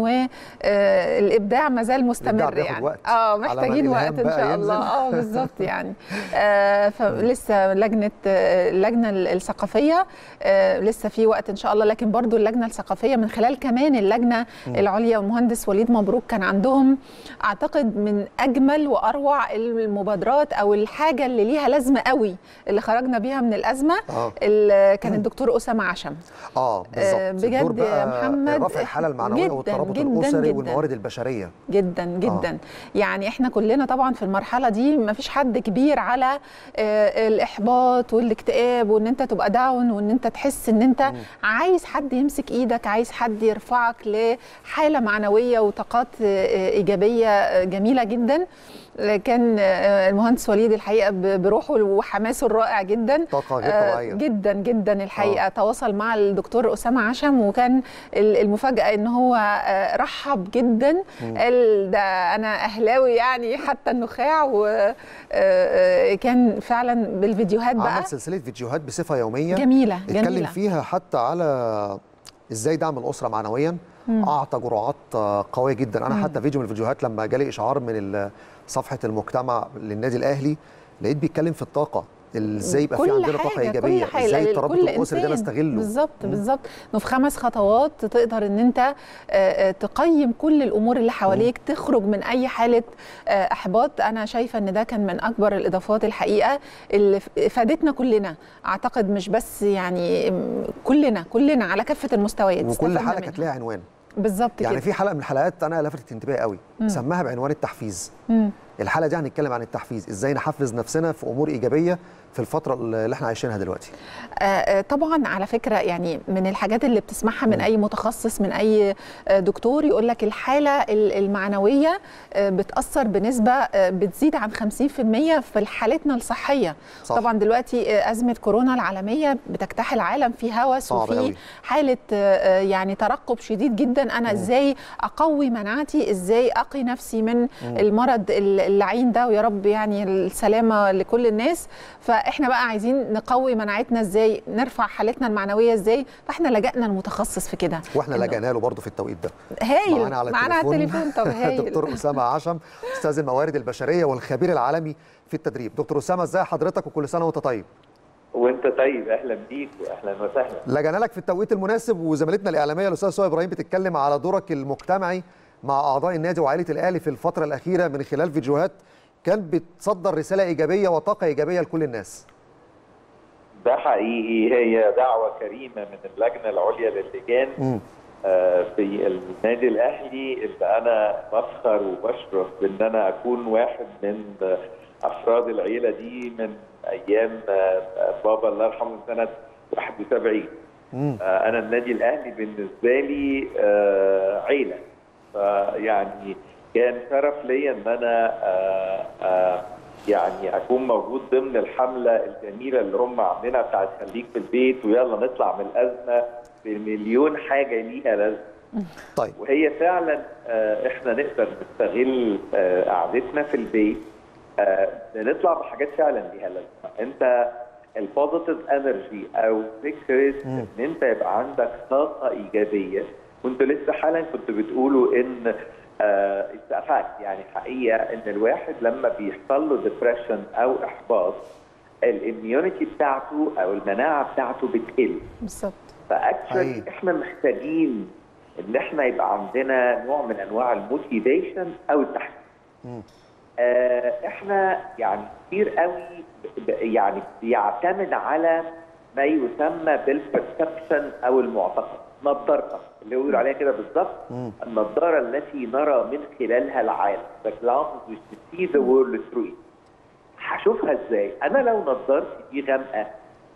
والابداع ما زال مستمر بياخد يعني وقت. اه على ما محتاجين الإلهام وقت ان بقى شاء ينزل. الله اه بالظبط يعني آه فلسه لجنه آه، اللجنه الثقافيه آه لسه في وقت ان شاء الله لكن برضو اللجنه الثقافيه من خلال كمان اللجنه العليا والمهندس وليد مبروك كان عندهم اعتقد من اجمل واروع المبادرات او الحاجه اللي ليها لازمه قوي اللي خرجنا بيها من الازمه آه. آه. ال- كان الدكتور اسامه عشم اه آه، بالظبط بجد الدور يا بقى محمد رفع الحاله المعنويه جداً، والترابط جداً، الاسري جداً. والموارد البشريه جدا جدا آه. يعني احنا كلنا طبعا في المرحله دي ما فيش حد كبير على آه، الاحباط والاكتئاب وان انت تبقى داون وان انت تحس ان انت عايز حد يمسك ايدك عايز حد يرفعك لحاله معنويه وطاقات آه، ايجابيه آه، جميله جدا كان آه، المهندس وليد الحقيقه ب- بروحه وحماسه الرائع جدا طاقه غير آه، طبيعيه جدا جدا الحقيقه آه. تواصل مع الدكتور اسامه عشم وكان ال- المفاجاه ان هو آه، رحب جدا قال ده انا اهلاوي يعني حتى النخاع وكان فعلا بالفيديوهات بقى عمل سلسله فيديوهات بصفه يوميه جميله اتكلم جميله فيها حتى على ازاي دعم الاسره معنويا اعطى جرعات آه، قويه جدا انا حتى فيديو من الفيديوهات لما جالي اشعار من ال- صفحه المجتمع للنادي الاهلي لقيت بيتكلم في الطاقه ازاي يبقى في كل عندنا حاجة، طاقه ايجابيه كل حاجة، ازاي كل الترابط الاسري ده إنسان. نستغله بالظبط بالظبط انه في خمس خطوات تقدر ان انت آه، آه، تقيم كل الامور اللي حواليك تخرج من اي حاله آه، احباط انا شايفه ان ده كان من اكبر الاضافات الحقيقه اللي ف- فادتنا كلنا اعتقد مش بس يعني م، كلنا كلنا على كافه المستويات وكل استفدنا حلقه منها. كانت ليها عنوان بالظبط يعني كده في حلقه من الحلقات انا لفتت انتباهي قوي سماها بعنوان التحفيز مم. الحلقه دي هنتكلم عن التحفيز ازاي نحفز نفسنا في امور ايجابيه في الفتره اللي احنا عايشينها دلوقتي آه، آه، طبعا على فكره يعني من الحاجات اللي بتسمعها من اي متخصص من اي آه، دكتور يقول لك الحاله ال- المعنويه آه، بتاثر بنسبه آه، بتزيد عن 50% في حالتنا الصحيه صح. طبعا دلوقتي آه، ازمه كورونا العالميه بتجتاح العالم في هوس صعب وفي أوي. حاله آه، آه، يعني ترقب شديد جدا انا ازاي اقوي مناعتي ازاي اقي نفسي من المرض ال- اللعين ده ويا رب يعني السلامه لكل الناس فاحنا بقى عايزين نقوي مناعتنا ازاي نرفع حالتنا المعنويه ازاي فاحنا لجأنا لمتخصص في كده واحنا إنه- لجأنا له برضه في التوقيت ده هايل معانا على معانا على التليفون التليفون طب هايل دكتور اسامه عشم استاذ الموارد البشريه والخبير العالمي في التدريب دكتور اسامه ازاي حضرتك وكل سنه وانت طيب وانت طيب اهلا بيك واهلا وسهلا لجأنا لك في التوقيت المناسب وزميلتنا الاعلاميه الاستاذ سهى ابراهيم بتتكلم على دورك المجتمعي مع اعضاء النادي وعائله الاهلي في الفتره الاخيره من خلال فيديوهات كان بتصدر رساله ايجابيه وطاقه ايجابيه لكل الناس ده حقيقي هي دعوه كريمه من اللجنه العليا للجان مم. آه، في النادي الاهلي اللي انا بفخر وبشرف بان انا اكون واحد من آه، افراد العيله دي من ايام آه، بابا الله يرحمه سنه 71 مم. آه، انا النادي الاهلي بالنسبه لي آه، عيله فيعني كان شرف ليا ان انا آه، آه، يعني اكون موجود ضمن الحمله الجميله اللي هم عاملينها بتاعت خليك في البيت ويلا نطلع من الازمه بمليون حاجه ليها لازمه طيب وهي فعلا آه، احنا نقدر نستغل آه، قعدتنا في البيت آه، نطلع بحاجات فعلا ليها لازمه انت البوزيتيف انرجي او فكره ان انت يبقى عندك طاقه ايجابيه وانتوا لسه حالا كنتوا بتقولوا ان اتفقت يعني حقيقه ان الواحد لما بيحصل له ديبريشن او احباط الاميونيتي بتاعته او المناعه بتاعته بتقل بالظبط فاكشولي حقيقي. احنا محتاجين ان احنا يبقى عندنا نوع من انواع الموتيفيشن او التحفيز آه احنا يعني كتير قوي ب- ب- يعني بيعتمد على ما يسمى بالبرسبشن او المعتقد نظارتك اللي بيقولوا عليها كده بالظبط النظاره التي نرى من خلالها العالم the glasses which we see the world through it. هشوفها ازاي؟ انا لو نظارتي دي غامقه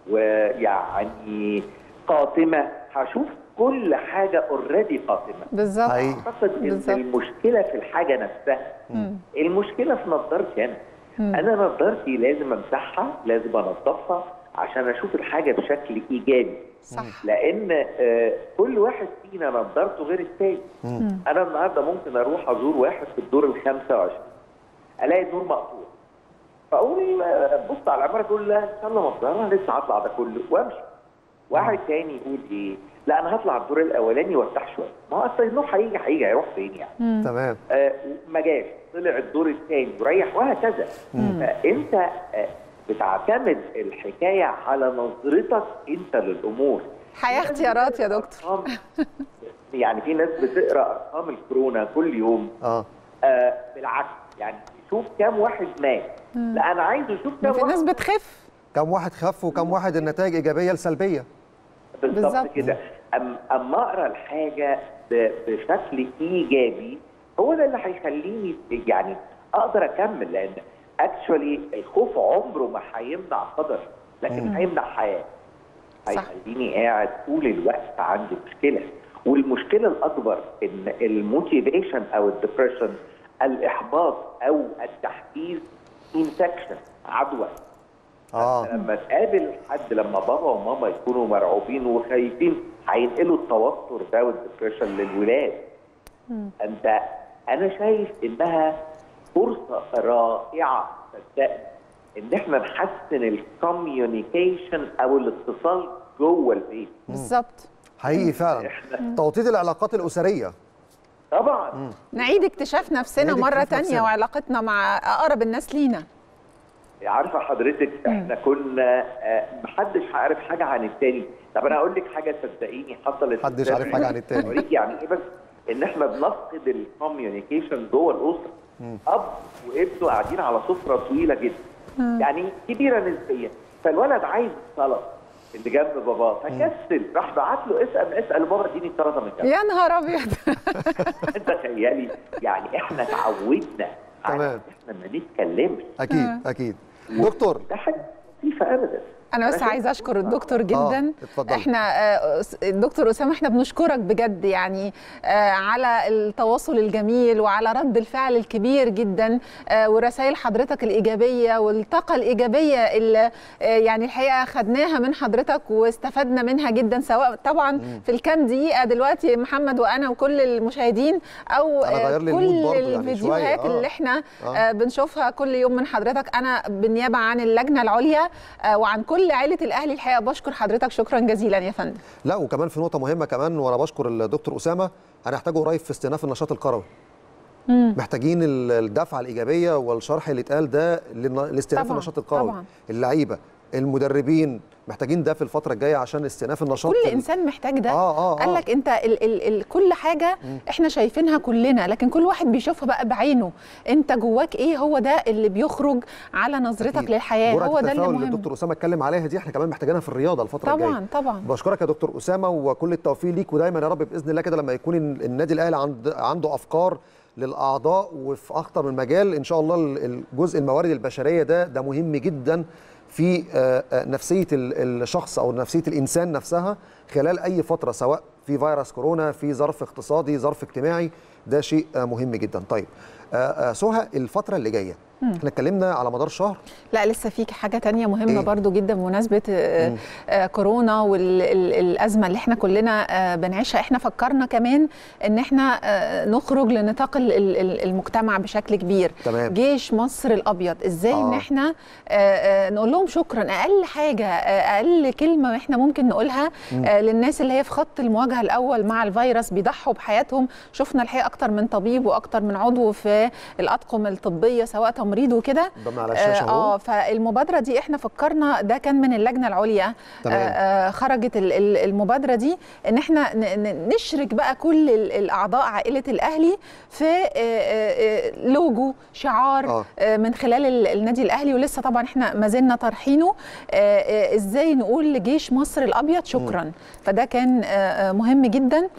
ويعني قاتمه هشوف كل حاجه اوريدي قاتمه بالظبط حقيقي. اعتقد ان بالظبط. المشكله في الحاجه نفسها المشكله في نظارتي انا انا نظارتي لازم امسحها لازم انظفها عشان اشوف الحاجه بشكل ايجابي صح لان آه، كل واحد فينا نظارته غير التاني انا النهارده ممكن اروح ازور واحد في الدور ال 25 الاقي النور مقطوع فاقول آه، بص على العماره تقول لا ان شاء الله مقطوع انا لسه هطلع ده كله وامشي واحد تاني يقول ايه لا انا هطلع الدور الاولاني وارتاح شويه ما هو اصل النور هيجي هيجي هيروح فين يعني تمام آه، ما جاش طلع الدور الثاني وريح وهكذا فانت آه، بتعتمد الحكايه على نظرتك انت للامور حياه اختيارات يا دكتور أرقام- يعني في ناس بتقرا ارقام الكورونا كل يوم اه آه بالعكس يعني شوف كام واحد مات لا انا عايز اشوف كام في ناس واحد بتخف كم واحد خف وكم واحد النتائج ايجابيه لسلبيه بالظبط بالظبط. كده أم اما اقرا الحاجه ب- بشكل ايجابي هو ده اللي هيخليني يعني اقدر اكمل لان اكشولي الخوف عمره ما هيمنع قدر لكن هيمنع حياه صح. هيخليني قاعد طول الوقت عندي مشكله والمشكله الاكبر ان الموتيفيشن او الدبريشن الاحباط او التحفيز انفكشن عدوى اه لما تقابل حد لما بابا وماما يكونوا مرعوبين وخايفين هينقلوا التوتر ده والدبريشن للولاد انت انا شايف انها فرصه رائعه صدقني ان احنا نحسن الكوميونيكيشن او الاتصال جوه البيت بالظبط حقيقي فعلا احنا توطيد العلاقات الاسريه طبعا نعيد اكتشاف نفسنا نعيد مرة اكتشاف تانية نفسنا. وعلاقتنا مع أقرب الناس لينا عارفه حضرتك احنا كنا آه، محدش عارف حاجه عن التاني طب انا اقول لك حاجه صدقيني حصلت محدش عارف حاجة عن التاني. اوريك يعني ايه بس ان احنا بنفقد الكوميونيكيشن جوه الاسره اب وابنه قاعدين على سفره طويله جدا يعني كبيره نسبيا فالولد عايز السلطه اللي جنب باباه فكسل راح بعت له اسال اسال بابا اديني السلطه من جنب يا نهار أبيض انت تخيلي يعني احنا اتعودنا على تمام. ان احنا ما نتكلمش اكيد اكيد دكتور ده حاجه لطيفه ابدا انا بس شايف- عايزه اشكر الدكتور جدا اتفضلي. احنا آه، أس- الدكتور اسامه احنا بنشكرك بجد يعني آه، على التواصل الجميل وعلى رد الفعل الكبير جدا آه، ورسائل حضرتك الايجابيه والطاقه الايجابيه اللي آه، يعني الحقيقه خدناها من حضرتك واستفدنا منها جدا سواء طبعا في الكام دقيقه دلوقتي محمد وانا وكل المشاهدين او أنا آه، غير لي المود كل برضو يعني الفيديوهات شوية. آه. اللي احنا آه. آه، بنشوفها كل يوم من حضرتك انا بالنيابه عن اللجنه العليا آه، وعن كل عائله الاهلي الحقيقه بشكر حضرتك شكرا جزيلا يا فندم لا وكمان في نقطه مهمه كمان وانا بشكر الدكتور اسامه هنحتاجه قريب في استئناف النشاط الكروي محتاجين ال- الدفعه الايجابيه والشرح اللي اتقال ده للن- لاستئناف طبعاً، النشاط الكروي طبعاً. اللعيبه المدربين محتاجين ده في الفتره الجايه عشان استئناف النشاط كل ال- انسان محتاج ده آه، آه، قال آه. لك انت ال ال ال كل حاجه احنا شايفينها كلنا لكن كل واحد بيشوفها بقى بعينه انت جواك ايه هو ده اللي بيخرج على نظرتك أكيد. للحياه جرعة هو ده اللي التفاؤل اللي مهم الدكتور اسامه اتكلم عليها دي احنا كمان محتاجينها في الرياضه الفتره الجايه طبعا طبعا بشكرك يا دكتور اسامه وكل التوفيق ليك ودايما يا رب باذن الله كده لما يكون ال- النادي الاهلي عند عنده افكار للاعضاء وفي اخطر من مجال ان شاء الله ال- الجزء الموارد البشريه ده ده مهم جدا في آه، آه، نفسيه ال- الشخص او نفسيه الانسان نفسها خلال اي فتره سواء في فيروس كورونا في ظرف اقتصادي ظرف اجتماعي ده شيء آه، مهم جدا طيب آه، آه، سهى الفتره اللي جايه احنا اتكلمنا على مدار شهر لا لسه في حاجة تانية مهمة إيه؟ إيه؟ برضو جدا بمناسبة آه، آه، كورونا والأزمة اللي احنا كلنا آه، بنعيشها احنا فكرنا كمان ان احنا آه، نخرج لنطاق ال- ال- ال- المجتمع بشكل كبير تمام. جيش مصر الأبيض ازاي آه. ان احنا آه، آه، نقول لهم شكرا أقل حاجة آه، أقل كلمة احنا ممكن نقولها آه، للناس اللي هي في خط المواجهة الأول مع الفيروس بيضحوا بحياتهم شفنا الحقيقة أكتر من طبيب وأكتر من عضو في الأطقم الطبية سواء تمريض وكده ضمن على الشاشه اهو اه فالمبادره دي احنا فكرنا ده كان من اللجنه العليا تمام. آه آه، خرجت ال- ال- المبادره دي ان احنا ن- ن- نشرك بقى كل ال- الاعضاء عائله الاهلي في آه، آه، آه، لوجو شعار آه. آه. من خلال ال- النادي الاهلي ولسه طبعا احنا ما زلنا طرحينه آه، آه، ازاي نقول لجيش مصر الابيض شكرا فده كان آه، آه، مهم جدا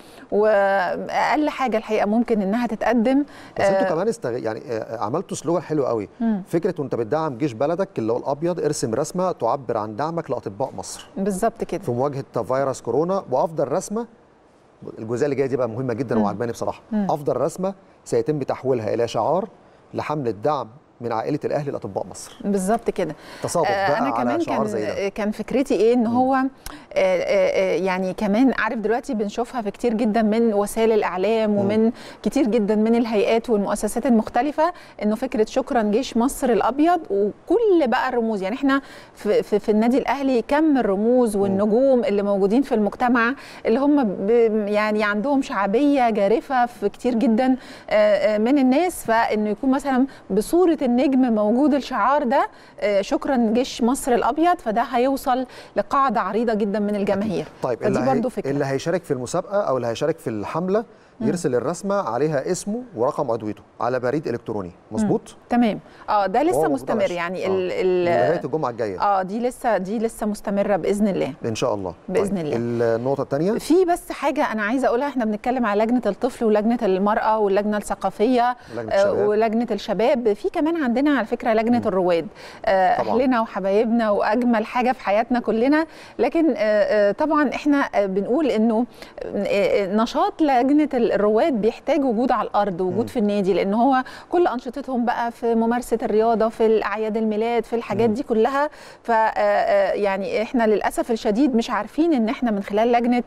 واقل حاجه الحقيقه ممكن انها تتقدم بس انتوا آه، كمان استغ... يعني آه، عملتوا سلوجان حلو قوي فكره وانت بتدعم جيش بلدك اللي هو الابيض ارسم رسمه تعبر عن دعمك لاطباء مصر بالظبط كده في مواجهه فيروس كورونا وافضل رسمه الجزئيه اللي جايه دي بقى مهمه جدا وعجباني بصراحه افضل رسمه سيتم تحويلها الى شعار لحمل الدعم من عائله الاهلي لاطباء مصر بالظبط كده تصادف آه، بقى انا على كمان شعار كان زي ده كان فكرتي ايه ان هو آه، آه، آه، يعني كمان عارف دلوقتي بنشوفها في كتير جدا من وسائل الاعلام ومن كتير جدا من الهيئات والمؤسسات المختلفه انه فكره شكرا جيش مصر الابيض وكل بقى الرموز يعني احنا في, في, في النادي الاهلي كم الرموز والنجوم اللي موجودين في المجتمع اللي هم ب- يعني عندهم شعبيه جارفه في كتير جدا آه، آه، من الناس فانه يكون مثلا بصوره النجم موجود الشعار ده آه، شكرا جيش مصر الابيض فده هيوصل لقاعده عريضه جدا من الجماهير طيب فدي اللي, هي... برضو فكره اللي هيشارك في المسابقه او اللي هيشارك في الحمله يرسل الرسمه عليها اسمه ورقم عضويته على بريد الكتروني مظبوط تمام اه ده وهو لسه موجود مستمر على يعني الش- ال آه. ال لغايه الجمعه الجايه اه دي لسه دي لسه مستمره باذن الله ان شاء الله بإذن طيب. الله. النقطه الثانيه في بس حاجه انا عايزه اقولها احنا بنتكلم على لجنه الطفل ولجنه المراه واللجنه الثقافيه لجنة آه، الشباب. ولجنه الشباب في كمان عندنا على فكره لجنه الرواد آه، طبعاً. اهلنا وحبايبنا واجمل حاجه في حياتنا كلنا لكن آه، آه، طبعا احنا آه، بنقول انه آه، آه، نشاط لجنه الرواد بيحتاج وجود على الارض وجود في النادي لان هو كل انشطتهم بقى في ممارسه الرياضه في اعياد الميلاد في الحاجات دي كلها ف آه، آه، يعني احنا للاسف الشديد مش عارفين ان احنا من خلال لجنه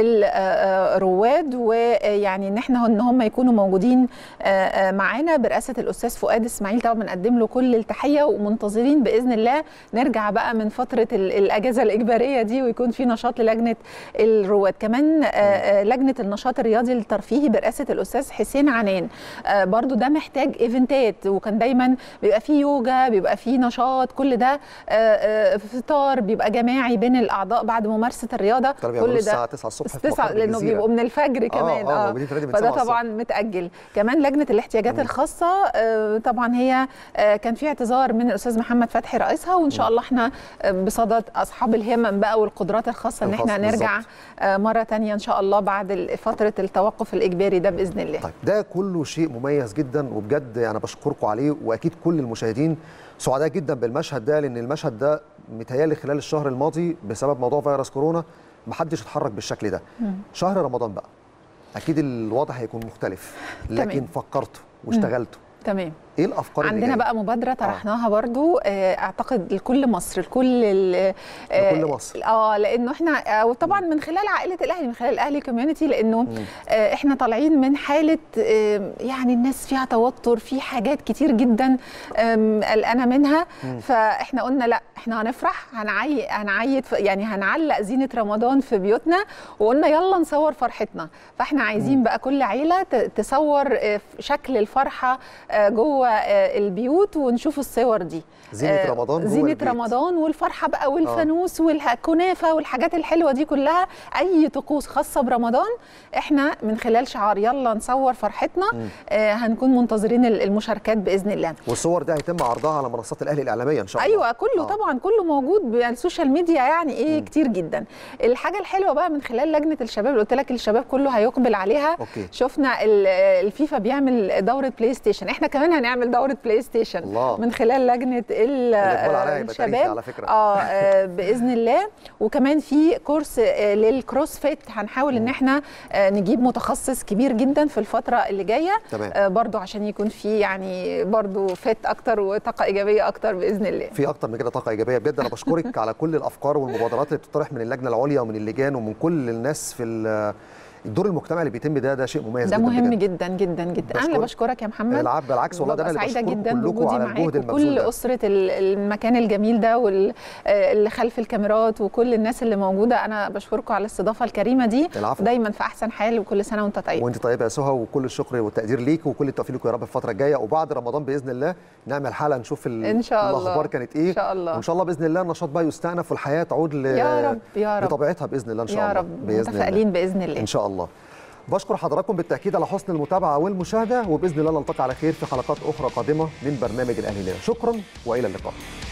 الرواد ويعني ان احنا ان هم يكونوا موجودين آه، آه، معانا برئاسه الاستاذ فؤاد اسماعيل طبعا بنقدم له كل التحيه ومنتظرين باذن الله نرجع بقى من فتره ال- الاجازه الاجباريه دي ويكون في نشاط للجنه الرواد كمان آه، آه، لجنه النشاط الرياضي الترفيهي برئاسه الاستاذ حسين عنان آه، برضو ده محتاج ايفنتات وكان دايما بيبقى فيه يوجا بيبقى فيه نشاط كل ده آه، آه، فطار بيبقى جماعي بين الاعضاء بعد ممارسه الرياضه كانوا بيعملوا كل الساعه ده 9 الصبح في تسعة مقر لانه الجزيرة. بيبقوا من الفجر كمان اه موجودين في النادي من فده 7 طبعا متاجل كمان لجنه الاحتياجات الخاصه آه، طبعا هي آه، كان في اعتذار من الاستاذ محمد فتحي رئيسها وان شاء الله احنا آه، بصدد اصحاب الهمم بقى والقدرات الخاصه ان احنا الخاصة نرجع بالظبط. آه، مره تانية ان شاء الله بعد ال- فتره التوقف الاجباري ده باذن الله طيب ده كله شيء مميز جدا وبجد يعني بشكركم عليه واكيد كل المشاهدين سعداء جدا بالمشهد ده لان المشهد ده متهيألي خلال الشهر الماضي بسبب موضوع فيروس كورونا محدش اتحرك بالشكل ده شهر رمضان بقى اكيد الوضع هيكون مختلف لكن تمام. فكرتوا واشتغلتوا تمام ايه الافكار اللي عندنا جاية؟ بقى مبادره طرحناها برضو آه، اعتقد لكل مصر لكل ال- آه، لكل مصر. اه لانه احنا آه، وطبعا من خلال عائله الاهلي من خلال الاهلي كوميونتي لانه آه، احنا طالعين من حاله آه، يعني الناس فيها توتر في حاجات كتير جدا آم، قلقانه منها فاحنا قلنا لا احنا هنفرح هنعي هنعيد ف- يعني هنعلق زينه رمضان في بيوتنا وقلنا يلا نصور فرحتنا فاحنا عايزين بقى كل عيله ت- تصور آه، شكل الفرحه آه، جوه آه، البيوت ونشوف الصور دي زينة آه، رمضان جوه زينه البيت. رمضان والفرحه بقى والفانوس والكنافه والحاجات الحلوه دي كلها اي طقوس خاصه برمضان احنا من خلال شعار يلا نصور فرحتنا آه هنكون منتظرين ال- المشاركات باذن الله والصور دي هيتم عرضها على منصات الاهلي الاعلاميه ان شاء الله ايوه كله آه. طبعا كله موجود على السوشيال ميديا يعني ايه كتير جدا الحاجه الحلوه بقى من خلال لجنه الشباب اللي قلت لك الشباب كله هيقبل عليها أوكي. شفنا ال- الفيفا بيعمل دوره بلاي ستيشن احنا كمان هنعمل دوره بلاي ستيشن الله. من خلال لجنه ال- الإقبال عليها هيبقى تاريخي الشباب على فكرة. اه آه، باذن الله وكمان في كورس آه، للكروس فيت هنحاول ان احنا آه، نجيب متخصص كبير جدا في الفتره اللي جايه تمام. آه، برضو عشان يكون في يعني برضو فيت اكتر وطاقه ايجابيه اكتر باذن الله في اكتر من كده طاقه ايجابيه بجد انا بشكرك على كل الافكار والمبادرات اللي بتطرح من اللجنه العليا ومن اللجان ومن كل الناس في ال- الدور المجتمعي اللي بيتم ده ده شيء مميز ده جدا مهم بجد. جدا جدا جدا انا اللي بشكرك. بشكرك يا محمد العب بالعكس والله ده انا وببقى اللي سعيده بشكركم جدا كلكم بوجودي على معاك الجهد المبذول وكل ده اسره ال- المكان الجميل ده واللي خلف الكاميرات وكل الناس اللي موجوده انا بشكركم على الاستضافه الكريمه دي العفو. دايما في احسن حال وكل سنه وانت طيب وانت طيبه يا سهى وكل الشكر والتقدير ليك وكل التوفيق لكم يا رب في الفتره الجايه وبعد رمضان باذن الله نعمل حلقه نشوف ال- إن شاء الله. الاخبار كانت ايه إن شاء الله. وان شاء الله باذن الله النشاط بقى يستأنف والحياه تعود ل... يا رب يا رب لطبيعتها باذن الله ان شاء يا الله رب باذن الله متفائلين باذن الله ان شاء الله بشكر حضراتكم بالتاكيد على حسن المتابعه والمشاهده وباذن الله نلتقي على خير في حلقات اخرى قادمه من برنامج الاهلي لنا شكرا والى اللقاء